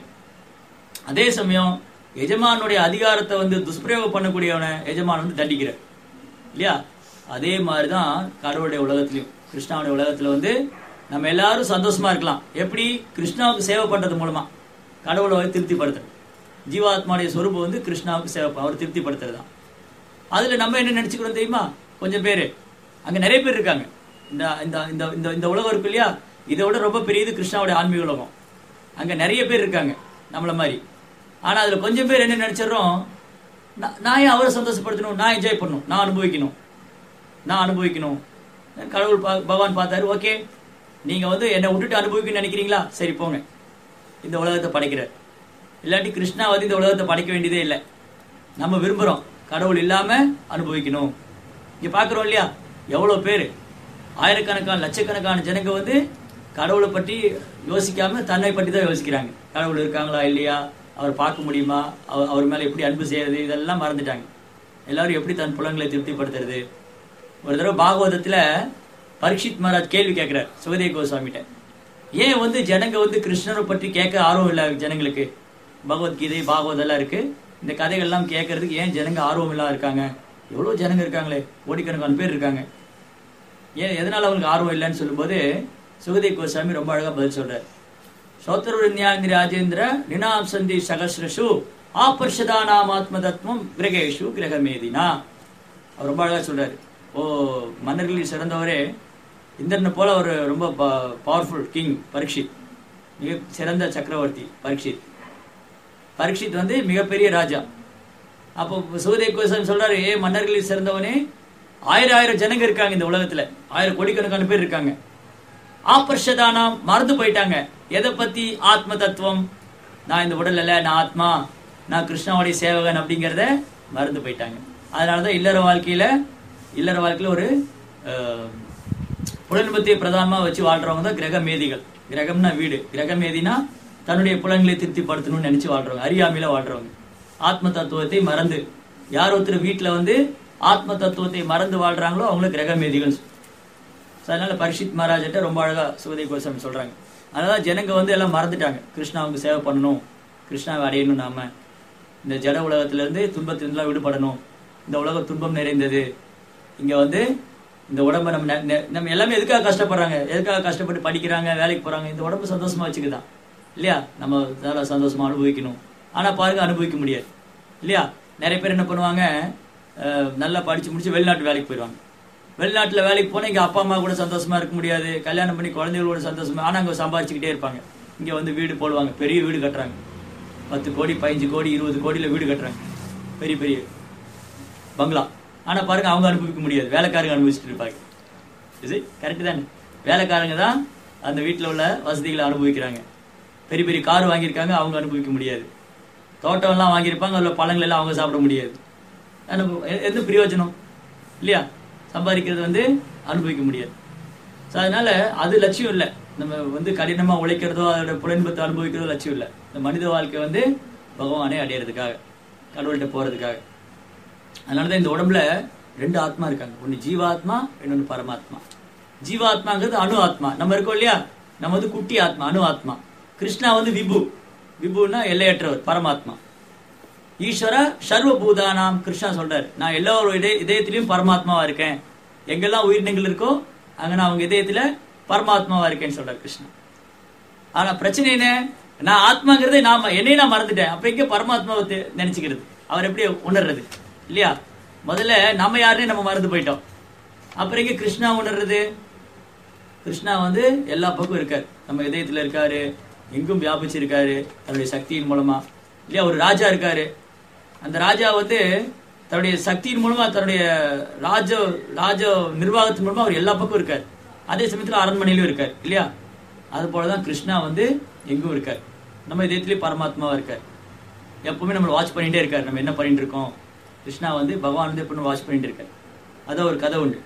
அதே சமயம் எஜமானுடைய அதிகாரத்தை வந்து துஷ்பிரயோகம் பண்ணக்கூடியவனை எஜமான் வந்து தண்டிக்கிறார் இல்லையா அதே மாதிரி தான் கடவுளுடைய உலகத்திலையும் கிருஷ்ணாவுடைய உலகத்துல வந்து நம்ம எல்லாரும் சந்தோஷமா இருக்கலாம் எப்படி கிருஷ்ணாவுக்கு சேவை பண்றது மூலமா கடவுளை வந்து திருப்திப்படுத்துறது ஜீவாத்மாவுடைய சொரூபம் வந்து கிருஷ்ணாவுக்கு சேவை ப- அவர் திருப்திப்படுத்துறது தான் அதுல நம்ம என்ன நினைச்சுக்கிறோம் தெரியுமா கொஞ்சம் பேரு அங்க நிறைய பேர் இருக்காங்க இந்த இந்த இந்த இந்த இந்த உலகம் இருக்கு இல்லையா இதை விட ரொம்ப பெரியது கிருஷ்ணாவுடைய ஆன்மீக உலகம் அங்க நிறைய பேர் இருக்காங்க நம்மள மாதிரி ஆனா அதுல கொஞ்சம் பேர் என்ன நினைச்சிடறோம் நான் நான் ஏன் அவரை சந்தோஷப்படுத்தணும் நான் என்ஜாய் பண்ணணும் நான் அனுபவிக்கணும் நான் அனுபவிக்கணும் கடவுள் பா- பகவான் பார்த்தாரு ஓகே நீங்க வந்து என்னை விட்டுட்டு அனுபவிக்கணும்னு நினைக்கிறீங்களா சரி போங்க இந்த உலகத்தை படைக்கிறார் இல்லாட்டி கிருஷ்ணா வந்து இந்த உலகத்தை படைக்க வேண்டியதே இல்லை நம்ம விரும்புறோம் கடவுள் இல்லாம அனுபவிக்கணும் இங்க பாக்குறோம் இல்லையா எவ்வளவு பேரு ஆயிரக்கணக்கான லட்சக்கணக்கான ஜனங்க வந்து கடவுளை பற்றி யோசிக்காம தன்னை பற்றி தான் யோசிக்கிறாங்க கடவுள் இருக்காங்களா இல்லையா அவர் பார்க்க முடியுமா அவர் அவர் மேல எப்படி அன்பு செய்யறது இதெல்லாம் மறந்துட்டாங்க எல்லாரும் எப்படி தன் புலங்களை திருப்திப்படுத்துறது ஒரு தடவை பாகவதத்துல பரீட்சித் மகாராஜ் கேள்வி கேட்கிறார் சுகதேவ கோஸ்வாமிகிட்ட ஏன் வந்து ஜனங்க வந்து கிருஷ்ணரை பற்றி கேட்க ஆர்வம் இல்லை ஜனங்களுக்கு பகவத்கீதை பாகவதம் எல்லாம் இருக்கு இந்த கதைகள்லாம் கேட்கறதுக்கு ஏன் ஜனங்க ஆர்வம் இல்லாம இருக்காங்க எவ்வளவு ஜனங்க இருக்காங்களே கோடிக்கணக்கான பேர் இருக்காங்க ஏன் எதனால அவங்களுக்கு ஆர்வம் இல்லைன்னு சொல்லும்போது சுகதேவ் கோஸ்வாமி ரொம்ப அழகா பதில் சொல்றாரு சோத்திரவிஞ்ஞானி ராஜேந்திர நினாம் சந்தி சகசிரஷு ஆபர்ஷதானாம் ஆத்ம தத்துவம் கிரகேஷு கிரகமேதினா அவர் ரொம்ப அழகா சொல்றாரு ஓ மன்னர்களில் சிறந்தவரே இந்திரனை போல ஒரு ரொம்ப பவர்ஃபுல் கிங் பரீட்சித் மிக சிறந்த சக்கரவர்த்தி பரீட்சித் பரீட்சித் வந்து மிகப்பெரிய ராஜா அப்போ சுகதேவ் கோஸ்வாமி சொல்றாரு ஏ மன்னர்களில் சிறந்தவனே ஆயிரம் ஆயிரம் ஜனங்க இருக்காங்க இந்த உலகத்துல ஆயிரம் கோடிக்கணக்கான பேர் இருக்காங்க ஆபர்ஷதானம் மறந்து போயிட்டாங்க எதை பத்தி ஆத்ம தத்துவம் நான் இந்த உடல் இல்ல நான் ஆத்மா நான் கிருஷ்ணாவுடைய சேவகன் அப்படிங்கறத மறந்து போயிட்டாங்க அதனாலதான் இல்லற வாழ்க்கையில இல்லற வாழ்க்கையில ஒரு அஹ், புலன்பத்தை பிரதானமா வச்சு வாழ்றவங்க தான் கிரக மேதிகள் கிரகம்னா வீடு கிரக மேதினா தன்னுடைய புலன்களை திருப்திப்படுத்தணும்னு நினைச்சு வாழ்றவங்க அறியாமையில வாழ்றவங்க ஆத்ம தத்துவத்தை மறந்து யார் ஒருத்தர் வீட்டுல வந்து ஆத்ம தத்துவத்தை மறந்து வாழ்றாங்களோ அவங்கள கிரக மேதிகள் So, அதனால பரிஷித் மகாராஜிட்ட ரொம்ப அழகா சுகதேவ் கோஸ்வாமி சொல்றாங்க அதனால ஜனங்க வந்து எல்லாம் மறந்துட்டாங்க கிருஷ்ணாவுக்கு சேவை பண்ணணும் கிருஷ்ணாவை அடையணும் நாம இந்த ஜட உலகத்துல இருந்து துன்பத்திலிருந்துலாம் விடுபடணும் இந்த உலகம் துன்பம் நிறைந்தது இங்க வந்து இந்த உடம்ப நம்ம நெ- நெ- நம்ம எல்லாமே எதுக்காக கஷ்டப்படுறாங்க எதுக்காக கஷ்டப்பட்டு படிக்கிறாங்க வேலைக்கு போறாங்க இந்த உடம்பு சந்தோஷமா வச்சுக்குதான் இல்லையா நம்ம நல்லா சந்தோஷமா அனுபவிக்கணும் ஆனா பாருங்க அனுபவிக்க முடியாது இல்லையா நிறைய பேர் என்ன பண்ணுவாங்க அஹ், நல்லா படிச்சு முடிச்சு வெளிநாட்டு வேலைக்கு போயிடுவாங்க வெளிநாட்டுல வேலைக்கு போனா இங்க அப்பா அம்மா கூட சந்தோஷமா இருக்க முடியாது கல்யாணம் பண்ணி குழந்தைகளோட சந்தோஷமா ஆனா அங்க சம்பாதிச்சுக்கிட்டே இருப்பாங்க இங்க வந்து வீடு போடுவாங்க பெரிய வீடு கட்டுறாங்க பத்து கோடி பதினஞ்சு கோடி இருபது கோடியில வீடு கட்டுறாங்க பெரிய பெரிய பங்களா ஆனா பாருங்க அவங்க அனுபவிக்க முடியாது வேலைக்காரங்க அனுபவிச்சுட்டு இருப்பாங்க இது கரெக்ட் தானே வேலைக்காரங்க தான் அந்த வீட்டுல உள்ள வசதிகளை அனுபவிக்கிறாங்க பெரிய பெரிய கார் வாங்கியிருக்காங்க அவங்க அனுபவிக்க முடியாது தோட்டம் எல்லாம் வாங்கியிருப்பாங்க அதுல பழங்கள் எல்லாம் அவங்க சாப்பிட முடியாது அனுபவம் எ- எந்த பிரயோஜனம் இல்லையா சம்பாதிக்கிறது வந்து அனுபவிக்க முடியாது ஸோ அதனால அது லட்சியம் இல்லை நம்ம வந்து கடினமா உழைக்கிறதோ அதோட புலன்பத்தை அனுபவிக்கிறதோ லட்சியம் இல்லை இந்த மனித வாழ்க்கை வந்து பகவானே அடையிறதுக்காக கடவுள்கிட்ட போறதுக்காக அதனால தான் இந்த உடம்புல ரெண்டு ஆத்மா இருக்காங்க ஒன்னு ஜீவாத்மா இன்னொன்னு பரமாத்மா ஜீவாத்மாங்கிறது அணு ஆத்மா நம்ம இருக்கோம் இல்லையா நம்ம வந்து குட்டி ஆத்மா அணு ஆத்மா கிருஷ்ணா வந்து விபு விபுன்னா எல்லையற்றவர் பரமாத்மா ஈஸ்வர சர்வபூதானாம் கிருஷ்ணா சொல்றாரு நான் எல்லாரோட இதய இதயத்திலையும் பரமாத்மாவா இருக்கேன் எங்கெல்லாம் உயிரினங்கள் இருக்கோ அங்க நான் அவங்க இதயத்துல பரமாத்மாவா இருக்கேன்னு சொல்றாரு கிருஷ்ணா ஆனா பிரச்சனை என்ன நான் ஆத்மாங்கிறதே நாம என்னையும் நான் மறந்துட்டேன் அப்ப எங்க பரமாத்மாவை தெ- நினைச்சுக்கிறது அவர் எப்படி உணர்றது இல்லையா முதல்ல நம்ம யாருன்னு நம்ம மறந்து போயிட்டோம் அப்புறம் எங்க கிருஷ்ணா உணர்றது கிருஷ்ணா வந்து எல்லா பக்கம் இருக்காரு நம்ம இதயத்துல இருக்காரு எங்கும் வியாபிச்சிருக்காரு தன்னுடைய சக்தியின் மூலமா இல்லையா ஒரு ராஜா இருக்காரு அந்த ராஜா வந்து தன்னுடைய சக்தியின் மூலமா தன்னுடைய ராஜ ராஜ நிர்வாகத்தின் மூலமா அவர் எல்லா பக்கம் இருக்காரு அதே சமயத்துல அரண்மனையிலும் இருக்காரு இல்லையா அது போலதான் கிருஷ்ணா வந்து எங்கும் இருக்கார் நம்ம இதயத்திலேயே பரமாத்மாவா இருக்கார் எப்பவுமே நம்மளை வாட்ச் பண்ணிட்டே இருக்காரு நம்ம என்ன பண்ணிட்டு இருக்கோம் கிருஷ்ணா வந்து பகவான் வந்து எப்பவுமே வாட்ச் பண்ணிட்டு இருக்காரு அதான் ஒரு கதை உண்டு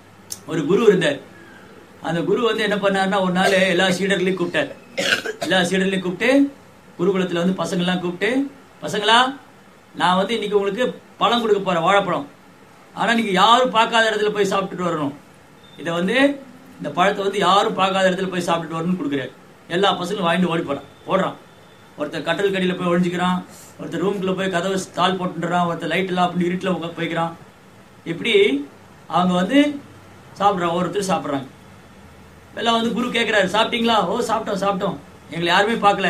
ஒரு குரு இருந்தார் அந்த குரு வந்து என்ன பண்ணாருன்னா ஒரு நாள் எல்லா சீடர்களையும் கூப்பிட்டார் எல்லா சீடர்களையும் கூப்பிட்டு குருகுலத்துல வந்து பசங்க எல்லாம் கூப்பிட்டு பசங்களா நான் வந்து இன்னைக்கு உங்களுக்கு பழம் கொடுக்க போறேன் வாழைப்பழம் ஆனா நீங்க யாரும் பார்க்காத இடத்துல போய் சாப்பிட்டுட்டு வரணும் இதை வந்து இந்த பழத்தை வந்து யாரும் பார்க்காத இடத்துல போய் சாப்பிட்டுட்டு வரணும்னு கொடுக்குறாரு எல்லா பசங்களும் வாங்கிட்டு ஓடி போறான் ஓடுறான் ஒருத்தர் கட்டல் கடியில போய் ஒழிஞ்சுக்கிறான் ஒருத்தர் ரூம்குள்ள போய் கதவை தாள் போட்டுறான் ஒருத்தர் லைட் எல்லாம் அப்படி இருட்டில் உட்கா- போய்க்கிறான் இப்படி அவங்க வந்து சாப்பிட்றாங்க ஒருத்தர் சாப்பிட்றாங்க எல்லாம் வந்து குரு கேட்குறாரு சாப்பிட்டீங்களா ஓ சாப்பிட்டோம் சாப்பிட்டோம் எங்களை யாருமே பார்க்கல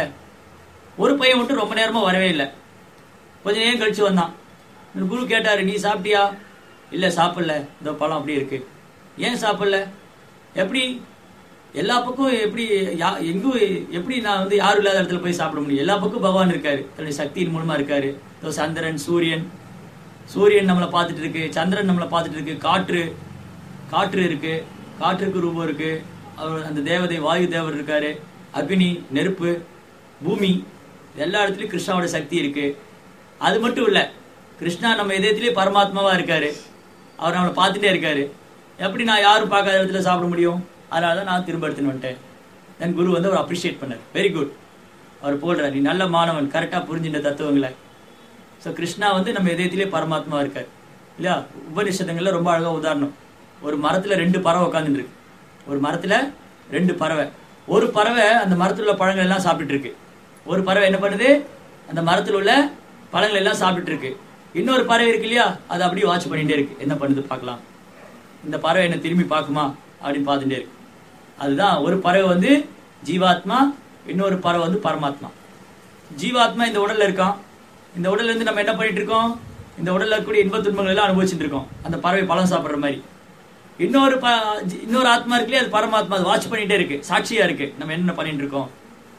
ஒரு பையன் மட்டும் ரொம்ப நேரமா வரவே இல்லை கொஞ்ச நேரம் கழிச்சு வந்தான் இந்த குரு கேட்டாரு நீ சாப்பிட்டியா இல்ல சாப்பிடல இந்த பழம் அப்படி இருக்கு ஏன் சாப்பிடல எப்படி எல்லா பக்கம் எப்படி யா- எங்கும் எப்படி நான் வந்து யாரும் இல்லாத இடத்துல போய் சாப்பிட முடியும் எல்லா பக்கம் பகவான் இருக்காரு தன்னுடைய சக்தியின் மூலமா இருக்காரு இதோ சந்திரன் சூரியன் சூரியன் நம்மளை பார்த்துட்டு இருக்கு சந்திரன் நம்மளை பார்த்துட்டு இருக்கு காற்று காற்று இருக்கு காற்றுக்கு ரூபம் இருக்கு அவர் அந்த தேவதை வாயு தேவர் இருக்காரு அக்னி நெருப்பு பூமி எல்லா இடத்துலயும் கிருஷ்ணாவோட சக்தி இருக்கு அது மட்டும் இல்ல கிருஷ்ணா நம்ம இதயத்திலேயே பரமாத்மாவா இருக்காரு அவர் நம்மளை பார்த்துட்டே இருக்காரு எப்படி நான் யாரும் பார்க்காத இடத்துல சாப்பிட முடியும் அதனால தான் நான் திரும்ப எடுத்துன்னு வந்துட்டேன் தென் குரு வந்து அவர் அப்ரிஷியேட் பண்ணார் வெரி குட் அவர் போடுறார் நீ நல்ல மாணவன் கரெக்டா புரிஞ்சின்ற தத்துவங்களை ஸோ கிருஷ்ணா வந்து நம்ம இதயத்திலே பரமாத்மா இருக்கார் இல்லையா உபனிஷதங்கள்ல ரொம்ப அழகா உதாரணம் ஒரு மரத்துல ரெண்டு பறவை உட்காந்துட்டு இருக்கு ஒரு மரத்துல ரெண்டு பறவை ஒரு பறவை அந்த மரத்துல உள்ள பழங்கள் எல்லாம் சாப்பிட்டுட்டு இருக்கு ஒரு பறவை என்ன பண்ணுது அந்த மரத்துல உள்ள பழங்கள் எல்லாம் சாப்பிட்டுட்டு இருக்கு இன்னொரு பறவை இருக்கு இல்லையா அது அப்படியே வாட்ச் பண்ணிட்டே இருக்கு என்ன பண்ணுது பார்க்கலாம் இந்த பறவை என்ன திரும்பி பார்க்குமா அப்படின்னு பார்த்துட்டே இருக்கு அதுதான் ஒரு பறவை வந்து ஜீவாத்மா இன்னொரு பறவை வந்து பரமாத்மா ஜீவாத்மா இந்த உடல்ல இருக்கான் இந்த உடல்ல இருந்து நம்ம என்ன பண்ணிட்டு இருக்கோம் இந்த உடல்ல இருக்கக்கூடிய இன்ப துன்பங்கள் எல்லாம் அனுபவிச்சுட்டு இருக்கோம் அந்த பறவை பழம் சாப்பிடுற மாதிரி இன்னொரு ப- ஜி- இன்னொரு ஆத்மா இருக்குல்லையா அது பரமாத்மா அது வாட்ச் பண்ணிட்டே இருக்கு சாட்சியா இருக்கு நம்ம என்ன பண்ணிட்டு இருக்கோம்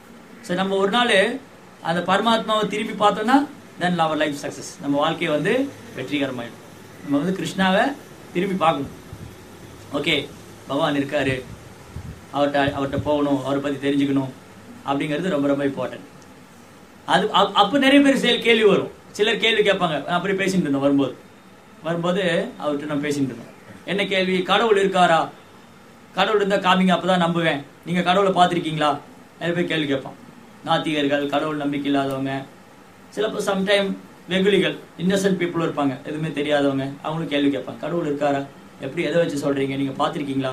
சரி நம்ம ஒரு நாள் அந்த பரமாத்மாவை திரும்பி பார்த்தோம்னா தென் அவர் லைஃப் சக்சஸ் நம்ம வாழ்க்கையை வந்து வெற்றிகரமாயிடும் நம்ம வந்து கிருஷ்ணாவை திரும்பி பார்க்கணும் ஓகே பகவான் இருக்காரு அவர்கிட்ட அவர்கிட்ட போகணும் அவரை பத்தி தெரிஞ்சுக்கணும் அப்படிங்கிறது ரொம்ப ரொம்ப இம்பார்ட்டன்ட் அது அப்- அப்ப நிறைய பேர் செயல் கேள்வி வரும் சிலர் கேள்வி கேட்பாங்க நான் அப்படி பேசிட்டு இருந்தோம் வரும்போது வரும்போது அவர்கிட்ட நான் பேசிட்டு இருந்தோம் என்ன கேள்வி கடவுள் இருக்காரா கடவுள் இருந்தா காமிங்க அப்பதான் நம்புவேன் நீங்க கடவுளை பார்த்திருக்கீங்களா நிறைய பேர் கேள்வி கேட்பான் நாத்திகர்கள் கடவுள் நம்பிக்கை இல்லாதவங்க சிலப்போ சம்டைம் வெகுளிகள் இன்னசென்ட் பீப்புளும் இருப்பாங்க எதுவுமே தெரியாதவங்க அவங்களும் கேள்வி கேட்பாங்க கடவுள் இருக்காரா எப்படி எதை வச்சு சொல்றீங்க நீங்க பார்த்திருக்கீங்களா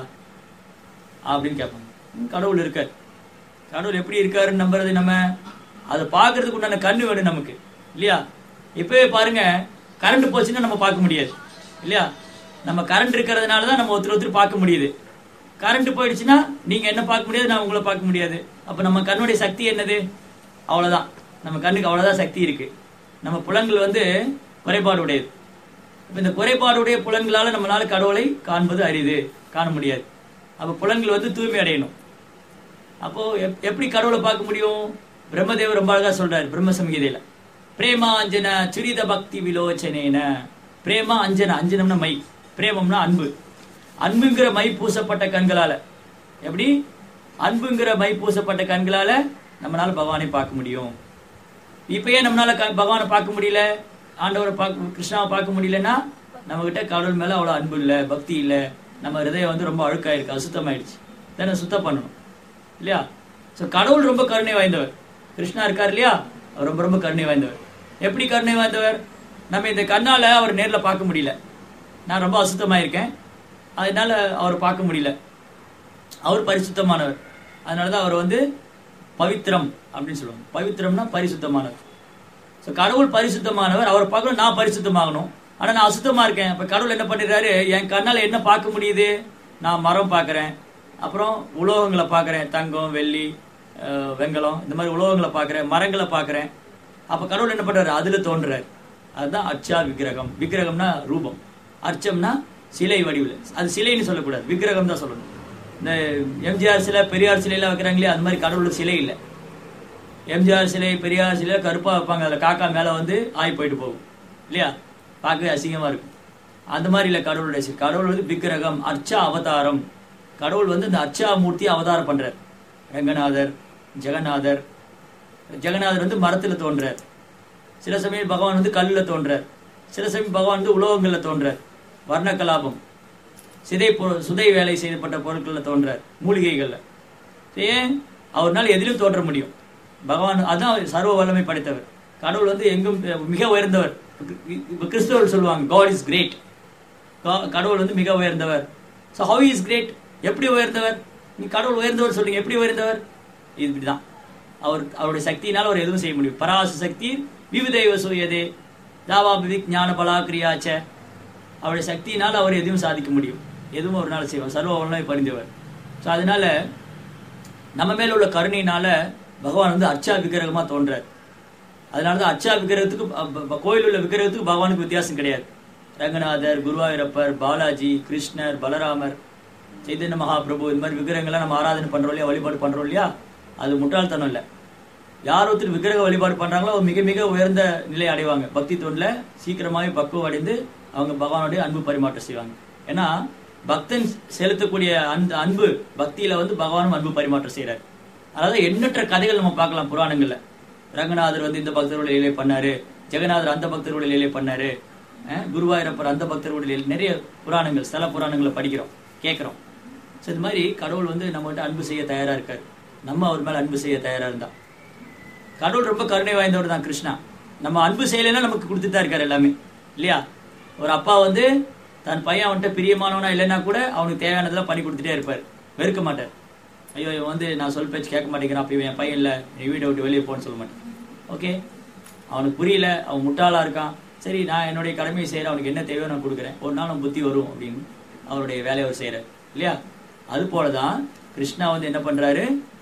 அப்படின்னு கேட்பாங்க ம், கடவுள் இருக்கார் கடவுள் எப்படி இருக்காருன்னு நம்புறது நம்ம அதை பார்க்கறதுக்கு உண்டான கண்ணு வேணும் நமக்கு இல்லையா இப்பவே பாருங்க கரண்ட் போச்சுன்னா நம்ம பார்க்க முடியாது இல்லையா நம்ம கரண்ட் இருக்கிறதுனால தான் நம்ம ஒருத்தர் ஒருத்தர் பார்க்க முடியுது கரண்ட் போயிடுச்சுன்னா நீங்க என்ன பார்க்க முடியாது நான் உங்களை பார்க்க முடியாது அப்ப நம்ம கண்ணுடைய சக்தி என்னது அவ்வளவுதான் நம்ம கண்ணுக்கு அவ்வளவுதான் சக்தி இருக்கு நம்ம புலன்கள் வந்து குறைபாடு உடையது இப்ப இந்த குறைபாடுடைய புலன்களால நம்மளால கடவுளை காண்பது அரிது காண முடியாது அப்ப புலன்கள் வந்து தூய்மை அடையணும் அப்போ எப்- எப்படி கடவுளை பார்க்க முடியும் பிரம்மதேவர் ரொம்ப அழகா சொல்றாரு பிரம்ம சங்கீதையில பிரேமா அஞ்சன சுரித பக்தி விலோச்சனேன பிரேமா அஞ்சன அஞ்சனம்னா மை பிரேமம்னா அன்பு அன்புங்கிற மை பூசப்பட்ட கண்களால எப்படி அன்புங்கிற மை பூசப்பட்ட கண்களால நம்மளால பகவானை பார்க்க முடியும் இப்ப ஏன் நம்மளால க- பகவானை பார்க்க முடியல ஆண்டவரை பார்க்க கிருஷ்ணாவை பார்க்க முடியலன்னா நம்ம கிட்ட கடவுள் மேல அவ்வளவு அன்பு இல்ல பக்தி இல்ல நம்ம ஹிருதயம் வந்து ரொம்ப அழுக்காயிருக்கு அசுத்தமாயிடுச்சு தானே சுத்தம் பண்ணணும் இல்லையா சோ கடவுள் ரொம்ப கருணை வாய்ந்தவர் கிருஷ்ணா இருக்கார் இல்லையா அவர் ரொம்ப ரொம்ப கருணை வாய்ந்தவர் எப்படி கருணை வாய்ந்தவர் நம்ம இந்த கண்ணால அவர் நேர்ல பார்க்க முடியல நான் ரொம்ப அசுத்தமா இருக்கேன் அதனால அவர் பார்க்க முடியல அவர் பரிசுத்தமானவர் அதனாலதான் அவர் வந்து பவித்ரம் அப்படின்னு சொல்லுவாங்க பவித்ரம்னா பரிசுத்தமானவர் ஸோ கடவுள் பரிசுத்தமானவர் அவர் பார்க்கணும் நான் பரிசுத்தமாகணும் ஆனா நான் அசுத்தமா இருக்கேன் அப்ப கடவுள் என்ன பண்ணிடுறாரு என் கண்ணால என்ன பார்க்க முடியுது நான் மரம் பார்க்கறேன் அப்புறம் உலோகங்களை பார்க்கறேன் தங்கம் வெள்ளி அஹ், வெண்கலம் இந்த மாதிரி உலோகங்களை பார்க்கறேன் மரங்களை பார்க்கறேன் அப்ப கடவுள் என்ன பண்றாரு அதுல தோன்றாரு அதுதான் அர்ச்சா விக்கிரகம் விக்கிரகம்னா ரூபம் அர்ச்சம்னா சிலை வடிவில் அது சிலைன்னு சொல்லக்கூடாது விக்கிரகம் தான் சொல்லணும் இந்த எம்ஜிஆர் சிலை பெரியார் சிலை எல்லாம் வைக்கிறாங்களே அது மாதிரி கடவுளுக்கு சிலை இல்லை எம்ஜிஆர் சிலை பெரியார் சிலை கருப்பா வைப்பாங்க அதுல காக்கா மேல வந்து ஆய் போயிட்டு போகும் இல்லையா பார்க்கவே அசிங்கமா இருக்கும் அந்த மாதிரி இல்ல கடவுளுடைய சிலை. கடவுள் வந்து விக்கிரகம் அர்ச்சா அவதாரம் கடவுள் வந்து இந்த அர்ச்சா மூர்த்தி அவதாரம் பண்றார் ரங்கநாதர் ஜெகநாதர் ஜெகநாதர் வந்து மரத்துல தோன்றார் சில சமயம் பகவான் வந்து கல்லுல தோன்றார் சில சமயம் பகவான் வந்து உலோகங்கள்ல தோன்றார் வர்ண கலாபம் சிதை பொ- சுதை வேலை செய்யப்பட்ட பொருட்கள்ல தோன்றார் மூலிகைகள்ல ஏன் அவர்னால எதிலும் தோன்ற முடியும் பகவான் அதான் அவர் சர்வ வல்லமை படைத்தவர் கடவுள் வந்து எங்கும் மிக உயர்ந்தவர் இப்ப கிறிஸ்தவர்கள் சொல்லுவாங்க காட் இஸ் கிரேட் கடவுள் வந்து மிக உயர்ந்தவர் ஸோ ஹவு இஸ் கிரேட் எப்படி உயர்ந்தவர் நீ கடவுள் உயர்ந்தவர் சொல்றீங்க எப்படி உயர்ந்தவர் இது இப்படிதான் அவர் அவருடைய சக்தியினால் அவர் எதுவும் செய்ய முடியும் பராச சக்தி விவிதைவ சூயதே தாவா விவிக் ஞான பலா கிரியாச்ச அவருடைய சக்தியினால் அவர் எதையும் சாதிக்க முடியும் எதுவும் ஒரு நாள் செய்வார் சர்வ வல்லமை பறிந்தவர் ஸோ அதனால நம்ம மேல உள்ள கருணையினால பகவான் வந்து அர்ச்சா விக்கிரகமா தோன்றார் அதனாலதான் அர்ச்சா விக்கிரகத்துக்கு ப- ப- ப- கோயில் உள்ள விக்கிரகத்துக்கு பகவானுக்கு வித்தியாசம் கிடையாது ரங்கநாதர் குருவாயூரப்பர் பாலாஜி கிருஷ்ணர் பலராமர் சைதன்ய மகாபிரபு இந்த மாதிரி விக்கிரகங்கள்லாம் நம்ம ஆராதனை பண்றோம் இல்லையா வழிபாடு பண்றோம் இல்லையா அது முட்டாள்தனம் இல்லை யார் ஒருத்தர் விக்கிரக வழிபாடு பண்றாங்களோ அவங்க மிக மிக உயர்ந்த நிலை அடைவாங்க பக்தி தொண்டில் சீக்கிரமாவே பக்குவம் அடைந்து அவங்க பகவானுடைய அன்பு பரிமாற்றம் செய்வாங்க ஏன்னா பக்தன் செலுத்தக்கூடிய அந்த அன்பு பக்தியில வந்து பகவானும் அன்பு பரிமாற்றம் செய்யறாரு அதாவது எண்ணற்ற கதைகள் நம்ம பார்க்கலாம் புராணங்கள்ல ரங்கநாதர் வந்து இந்த பக்தரோட லீலை பண்ணாரு ஜெகநாதர் அந்த பக்தரோட லீலை பண்ணாரு அஹ் குருவாயூரப்பர் அந்த பக்தரோட லீலை நிறைய புராணங்கள் ஸ்தல புராணங்களை படிக்கிறோம் கேட்கிறோம் ஸோ இது மாதிரி கடவுள் வந்து நம்மகிட்ட அன்பு செய்ய தயாரா இருக்காரு நம்ம அவர் மேல அன்பு செய்ய தயாரா இருந்தா கடவுள் ரொம்ப கருணை வாய்ந்தவர் தான் கிருஷ்ணா நம்ம அன்பு செய்யலைன்னா நமக்கு கொடுத்துட்டு தான் இருக்காரு எல்லாமே இல்லையா ஒரு அப்பா வந்து தன் பையன் அவன்கிட்ட பிரியமானவனா இல்லைன்னா கூட அவனுக்கு தேவையானதெல்லாம் பண்ணி கொடுத்துட்டே இருப்பார் வெறுக்க மாட்டார் ஐயோ இவன் வந்து நான் சொல் பேச்சு கேட்க மாட்டேங்கிறான் அப்ப இவன் என் பையன் இல்லை நீ வீட்டை விட்டு வெளியே போன்னு சொல்ல மாட்டேன் ஓகே அவனுக்கு புரியல அவன் முட்டாளா இருக்கான் சரி நான் என்னுடைய கடமையை செய்யறேன் அவனுக்கு என்ன தேவையோ நான் கொடுக்குறேன் ஒரு நாள் அவன் புத்தி வரும் அப்படின்னு அவருடைய வேலையை அவர் செய்யறாரு இல்லையா அது போலதான் கிருஷ்ணா வந்து என்ன பண்றாரு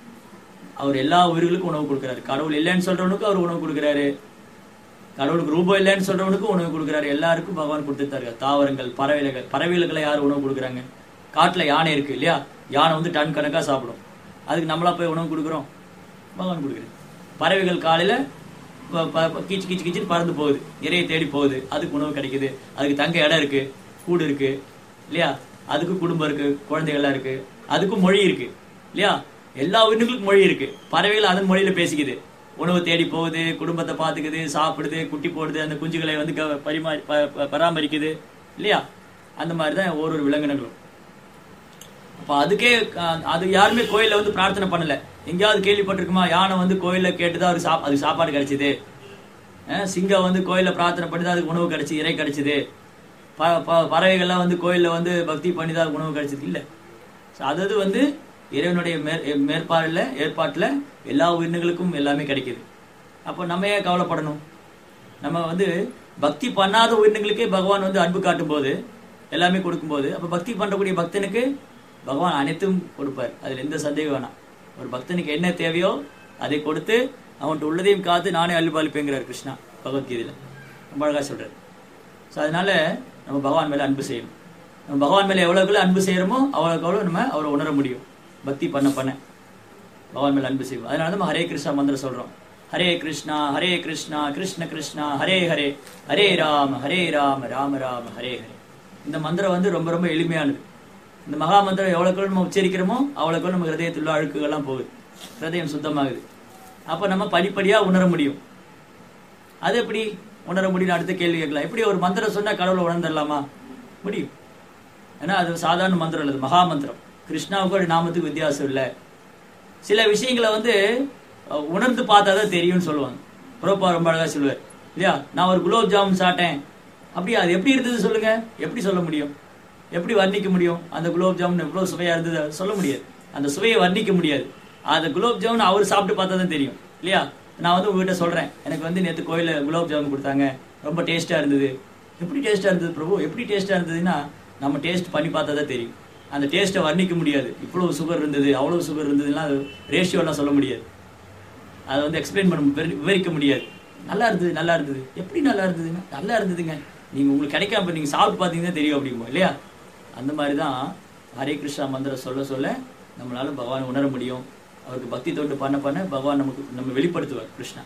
அவர் எல்லா உயிர்களுக்கும் உணவு கொடுக்குறாரு கடவுள் இல்லைன்னு சொல்றவனுக்கும் அவர் உணவு கொடுக்குறாரு கடவுளுக்கு ரூபம் இல்லைன்னு சொல்றவனுக்கும் உணவு கொடுக்குறாரு எல்லாருக்கும் பகவான் கொடுத்துட்டாரு தாவரங்கள் பறவைகள் பறவைகளுக்கெல்லாம் யார் உணவு கொடுக்குறாங்க காட்டுல யானை இருக்கு இல்லையா யானை வந்து டன் கணக்கா சாப்பிடும் அதுக்கு நம்மளா போய் உணவு கொடுக்குறோம் பகவான் கொடுக்குறாரு பறவைகள் காலையில ப- ப- ப- கீச்சு கீச்சு கீச்சுன்னு பறந்து போகுது இறையை தேடி போகுது அதுக்கு உணவு கிடைக்குது அதுக்கு தங்க இடம் இருக்கு கூடு இருக்கு இல்லையா அதுக்கு குடும்பம் இருக்கு குழந்தைகள்லாம் இருக்கு அதுக்கும் மொழி இருக்கு இல்லையா எல்லா உயிர்களுக்கும் மொழி இருக்கு பறவைகள் அதன் மொழியில பேசிக்குது உணவு தேடி போகுது குடும்பத்தை பாத்துக்குது சாப்பிடுது குட்டி போடுது அந்த குஞ்சுகளை வந்து க- பரிமாறி ப- ப- பராமரிக்குது இல்லையா அந்த மாதிரி தான் ஒரு ஒரு விலங்கினங்களும் அப்ப அதுக்கே அஹ், அது யாருமே கோயில்ல வந்து பிரார்த்தனை பண்ணல எங்கேயாவது கேள்விப்பட்டிருக்குமா யானை வந்து கோயில்ல கேட்டுதான் அதுக்கு சாப் அதுக்கு சாப்பாடு கிடைச்சது அஹ், சிங்கம் வந்து கோயில்ல பிரார்த்தனை பண்ணி தான் அதுக்கு உணவு கிடைச்சு இறை கிடைச்சது ப ப- பறவைகள்லாம் வந்து கோயில்ல வந்து பக்தி பண்ணி தான் அதுக்கு உணவு கிடைச்சது இல்ல So, அதாவது வந்து இறைவனுடைய மேற் மேற்பாடுல ஏற்பாட்டுல எல்லா உயிரினங்களுக்கும் எல்லாமே கிடைக்குது அப்போ நம்ம ஏன் கவலைப்படணும் நம்ம வந்து பக்தி பண்ணாத உயிரினங்களுக்கே பகவான் வந்து அன்பு காட்டும் போது எல்லாமே கொடுக்கும்போது அப்ப பக்தி பண்றக்கூடிய பக்தனுக்கு பகவான் அனைத்தும் கொடுப்பார் அதுல எந்த சந்தேகம் வேணாம் ஒரு பக்தனுக்கு என்ன தேவையோ அதை கொடுத்து அவன்கிட்ட உள்ளதையும் காத்து நானே அல்பாலிப்பேங்கிறார் கிருஷ்ணா பகவத்கீதையில ரொம்ப அழகா சொல்றாரு ஸோ அதனால நம்ம பகவான் மேல அன்பு செய்யணும் நம்ம பகவான் மேல எவ்வளவுக்குள்ள அன்பு செய்யறோமோ அவ்வளவுக்கு அவ்வளவு நம்ம அவரை உணர முடியும் பக்தி பண்ண பண்ண பகவான் மேல அன்பு செய்வோம் அதனால நம்ம ஹரே கிருஷ்ணா மந்திரம் சொல்றோம் ஹரே கிருஷ்ணா ஹரே கிருஷ்ணா கிருஷ்ண கிருஷ்ணா ஹரே ஹரே ஹரே ராம ஹரே ராம ராம ராம ஹரே ஹரே இந்த மந்திரம் வந்து ரொம்ப ரொம்ப எளிமையானது இந்த மகா மந்திரம் எவ்வளவுக்குள்ள நம்ம உச்சரிக்கிறோமோ அவ்வளவுக்குள்ள நம்ம ஹிருதயத்தில் உள்ள அழுக்குகள்லாம் போகுது ஹிருதயம் சுத்தமாகுது அப்ப நம்ம படிப்படியா உணர முடியும் அது எப்படி உணர முடியும் அடுத்த கேள்வி கேட்கலாம் எப்படி ஒரு மந்திரம் சொன்னா கடவுளை உணர்ந்துடலாமா முடியும் ஏன்னா அது சாதாரண மந்திரம் இல்லை அது மகா மந்திரம் கிருஷ்ணாவுக்கு ஒரு நாமத்துக்கு வித்தியாசம் இல்லை சில விஷயங்களை வந்து அஹ், உணர்ந்து பார்த்தா தான் தெரியும்னு சொல்லுவாங்க புரோப்பா ரொம்ப அழகா சொல்லுவார் இல்லையா நான் ஒரு குலோப் ஜாமுன் சாப்பிட்டேன் அப்படியா அது எப்படி இருந்தது சொல்லுங்க எப்படி சொல்ல முடியும் எப்படி வர்ணிக்க முடியும் அந்த குலோப் ஜாமுன் எவ்வளவு சுவையா இருந்தது அது சொல்ல முடியாது அந்த சுவையை வர்ணிக்க முடியாது அந்த குலோப் ஜாமுன் அவர் சாப்பிட்டு பார்த்தா தான் தெரியும் இல்லையா நான் வந்து உங்ககிட்ட சொல்றேன் எனக்கு வந்து நேற்று கோயில்ல குலோப் ஜாமுன் கொடுத்தாங்க ரொம்ப டேஸ்டா இருந்தது எப்படி டேஸ்டா இருந்தது பிரபு எப்படி டேஸ்டா இருந்ததுன்னா நம்ம டேஸ்ட் பண்ணி பார்த்தா தான் தெரியும் அந்த டேஸ்ட்டை வர்ணிக்க முடியாது இவ்வளவு சுகர் இருந்தது அவ்வளவு சுகர் இருந்ததுன்னா அது ரேஷியோலாம் சொல்ல முடியாது அதை வந்து எக்ஸ்பிளைன் பண்ண விவரி- விவரிக்க முடியாது நல்லா இருந்தது நல்லா இருந்தது எப்படி நல்லா இருந்ததுன்னா நல்லா இருந்ததுங்க நீங்க உங்களுக்கு கிடைக்காம நீங்க சாப்பிட்டு பார்த்தீங்கன்னா தெரியும் அப்படிங்குமோ இல்லையா அந்த மாதிரி தான் ஹரே கிருஷ்ணா மந்திரம் சொல்ல சொல்ல நம்மளால பகவான் உணர முடியும் அவருக்கு பக்தி தொண்டு பண்ண பண்ண பகவான் நமக்கு நம்ம வெளிப்படுத்துவார் கிருஷ்ணா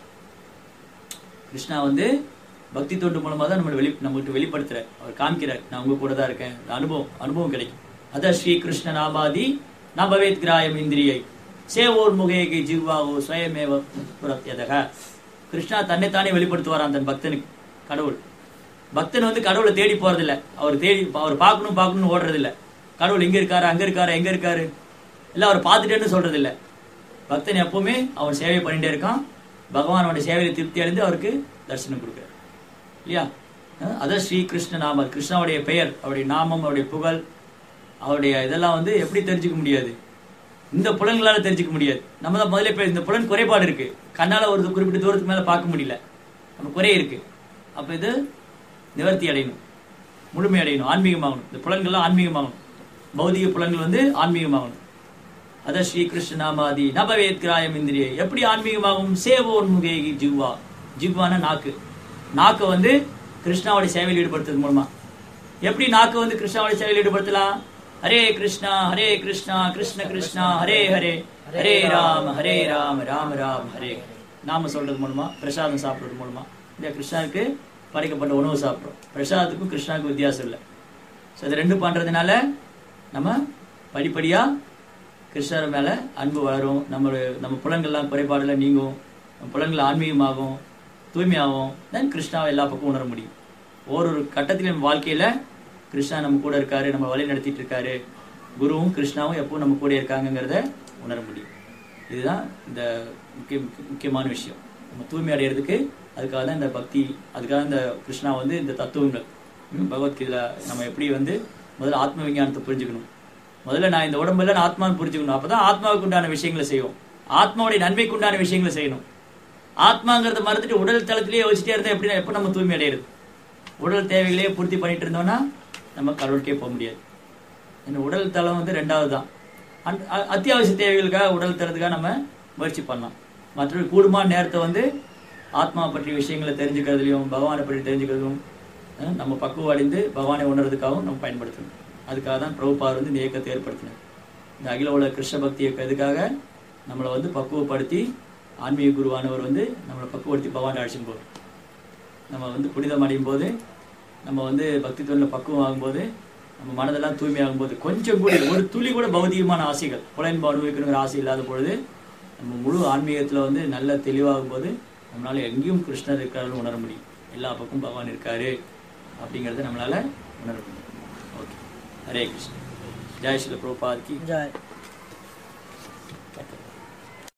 கிருஷ்ணா வந்து பக்தி தொண்டு மூலமா தான் நம்ம வெளி நம்மகிட்ட வெளிப்படுத்துறார் அவர் காமிக்கிறார் நான் உங்க கூட தான் இருக்கேன் இந்த அனுபவம் அனுபவம் கிடைக்கும் அத ஸ்ரீ கிருஷ்ண நாபாதி நபவேத் கிராயம் இந்திரியை சேவோர் முகேகி ஜிவ்வாவோ ஸ்வயமேவ புரத்யதக கிருஷ்ணா தன்னைத்தானே வெளிப்படுத்துவாராம் தன் பக்தனுக்கு கடவுள் பக்தன் வந்து கடவுளை தேடி போறதில்ல அவர் தேடி அவர் பார்க்கணும் பார்க்கணும்னு ஓடுறது இல்ல கடவுள் இங்க இருக்காரு அங்க இருக்காரு எங்க இருக்காரு இல்ல அவர் பார்த்துட்டேன்னு சொல்றது இல்ல பக்தன் எப்பவுமே அவன் சேவை பண்ணிட்டே இருக்கான் பகவான் அவனுடைய சேவையை திருப்தி அடைந்து அவருக்கு தரிசனம் கொடுக்குறார் இல்லையா அஹ் அதான் ஸ்ரீ கிருஷ்ண நாமம் கிருஷ்ணாவுடைய பெயர் அவருடைய நாமம் அவருடைய புகழ் அவருடைய இதெல்லாம் வந்து எப்படி தெரிஞ்சுக்க முடியாது இந்த புலன்களால தெரிஞ்சுக்க முடியாது நம்ம தான் முதல்ல பேர் இந்த புலன் குறைபாடு இருக்கு கண்ணால ஒரு குறிப்பிட்ட தூரத்துக்கு மேல பார்க்க முடியல நம்ம குறை இருக்கு அப்ப இது நிவர்த்தி அடையணும் முழுமை அடையணும் ஆன்மீகமாகணும் இந்த புலன்கள்லாம் ஆன்மீகமாகணும் பௌதிக புலன்கள் வந்து ஆன்மீகமாகணும் அத ஸ்ரீ கிருஷ்ண நாமாதி நபவேத் கிராயம் இந்திரியை எப்படி ஆன்மீகமாகும் சேவோன் முகேகி ஜிவ்வா ஜிவ்வான நாக்கு நாக்கை வந்து கிருஷ்ணாவுடைய சேவையில் ஈடுபடுத்துறது மூலமா எப்படி நாக்கு வந்து கிருஷ்ணாவுடைய சேவையில் ஈடுபடுத்தலாம் ஹரே கிருஷ்ணா ஹரே கிருஷ்ணா கிருஷ்ண கிருஷ்ணா ஹரே ஹரே ஹரே ராம ஹரே ராம ராம ராம ஹரே ஹரே. நாம சொல்றது மூலமா பிரசாதம் சாப்பிடுறது மூலமா இந்த கிருஷ்ணாவுக்கு படைக்கப்பட்ட உணவு சாப்பிடுறோம் பிரசாதத்துக்கும் கிருஷ்ணாவுக்கும் வித்தியாசம் இல்லை ஸோ இது ரெண்டும் பண்றதுனால நம்ம படிப்படியா கிருஷ்ணர் மேல அன்பு வளரும் நம்ம நம்ம புலன்கள்லாம் குறைபாடுல நீங்கும் நம்ம புலன்கள் ஆன்மீகமாகும் தூய்மையாகும் தென் கிருஷ்ணாவை எல்லா பக்கமும் உணர முடியும் ஒரு ஒரு கட்டத்திலும் நம்ம வாழ்க்கையில கிருஷ்ணா நம்ம கூட இருக்காரு நம்ம வழி நடத்திட்டு இருக்காரு குருவும் கிருஷ்ணாவும் எப்பவும் நம்ம கூட இருக்காங்கங்கிறத உணர முடியும் இதுதான் இந்த முக்கிய முக்கிய- முக்கியமான விஷயம் நம்ம தூய்மை அடைகிறதுக்கு அதுக்காக தான் இந்த பக்தி அதுக்காக இந்த கிருஷ்ணா வந்து இந்த தத்துவங்கள் ம், பகவத்கீதையில நம்ம எப்படி வந்து முதல்ல ஆத்ம விஞ்ஞானத்தை புரிஞ்சுக்கணும் முதல்ல நான் இந்த உடம்புல நான் ஆத்மான்னு புரிஞ்சுக்கணும் அப்பதான் ஆத்மாவுக்கு உண்டான விஷயங்களை செய்வோம் ஆத்மாவுடைய நன்மைக்கு உண்டான விஷயங்களை செய்யணும் ஆத்மாங்கிறத மறந்துட்டு உடல் தளத்திலேயே யோசிச்சிட்டே இருந்தா எப்படி எப்ப நம்ம தூய்மை அடையிறது உடல் தேவைகளையே பூர்த்தி பண்ணிட்டு இருந்தோம்னா நம்ம கடவுளுக்கே போக முடியாது இந்த உடல் தளம் வந்து ரெண்டாவது தான் அன்- அ- அத்தியாவசிய தேவைகளுக்காக உடல் தரத்துக்காக நம்ம முயற்சி பண்ணலாம் மற்றபடி கூடுமான நேரத்தை வந்து ஆத்மா பற்றிய விஷயங்களை தெரிஞ்சுக்கிறதுலையும் பகவானை பற்றி தெரிஞ்சுக்கிறதும் அஹ், நம்ம பக்குவம் அடைந்து பகவானை உணர்றதுக்காகவும் நம்ம பயன்படுத்தணும் அதுக்காக தான் பிரபுபார் வந்து இந்த இயக்கத்தை ஏற்படுத்தினார் இந்த அகில உலக கிருஷ்ண பக்தி இயக்கம் இதுக்காக நம்மளை வந்து பக்குவப்படுத்தி ஆன்மீக குருவானவர் வந்து நம்மளை பக்குவப்படுத்தி பகவான் அழைச்சின்னு போவார் நம்ம வந்து புனிதம் அடையும் போது நம்ம வந்து பக்தி தொழில பக்குவம் ஆகும்போது நம்ம மனதெல்லாம் தூய்மையாகும் போது கொஞ்சம் கூட ஒரு துளி கூட பௌதிகமான ஆசைகள் புலன்பு அனுபவிக்கணுங்கிற ஆசை இல்லாத பொழுது நம்ம முழு ஆன்மீகத்துல வந்து நல்ல தெளிவாகும் போது நம்மளால எங்கேயும் கிருஷ்ணர் இருக்காருன்னு உணர முடியும் எல்லா பக்கமும் பகவான் இருக்காரு அப்படிங்கறத நம்மளால உணர முடியும் ஓகே ஹரே கிருஷ்ணா ஜெய் ஸ்ரீல பிரபுபாத் கி ஜாய்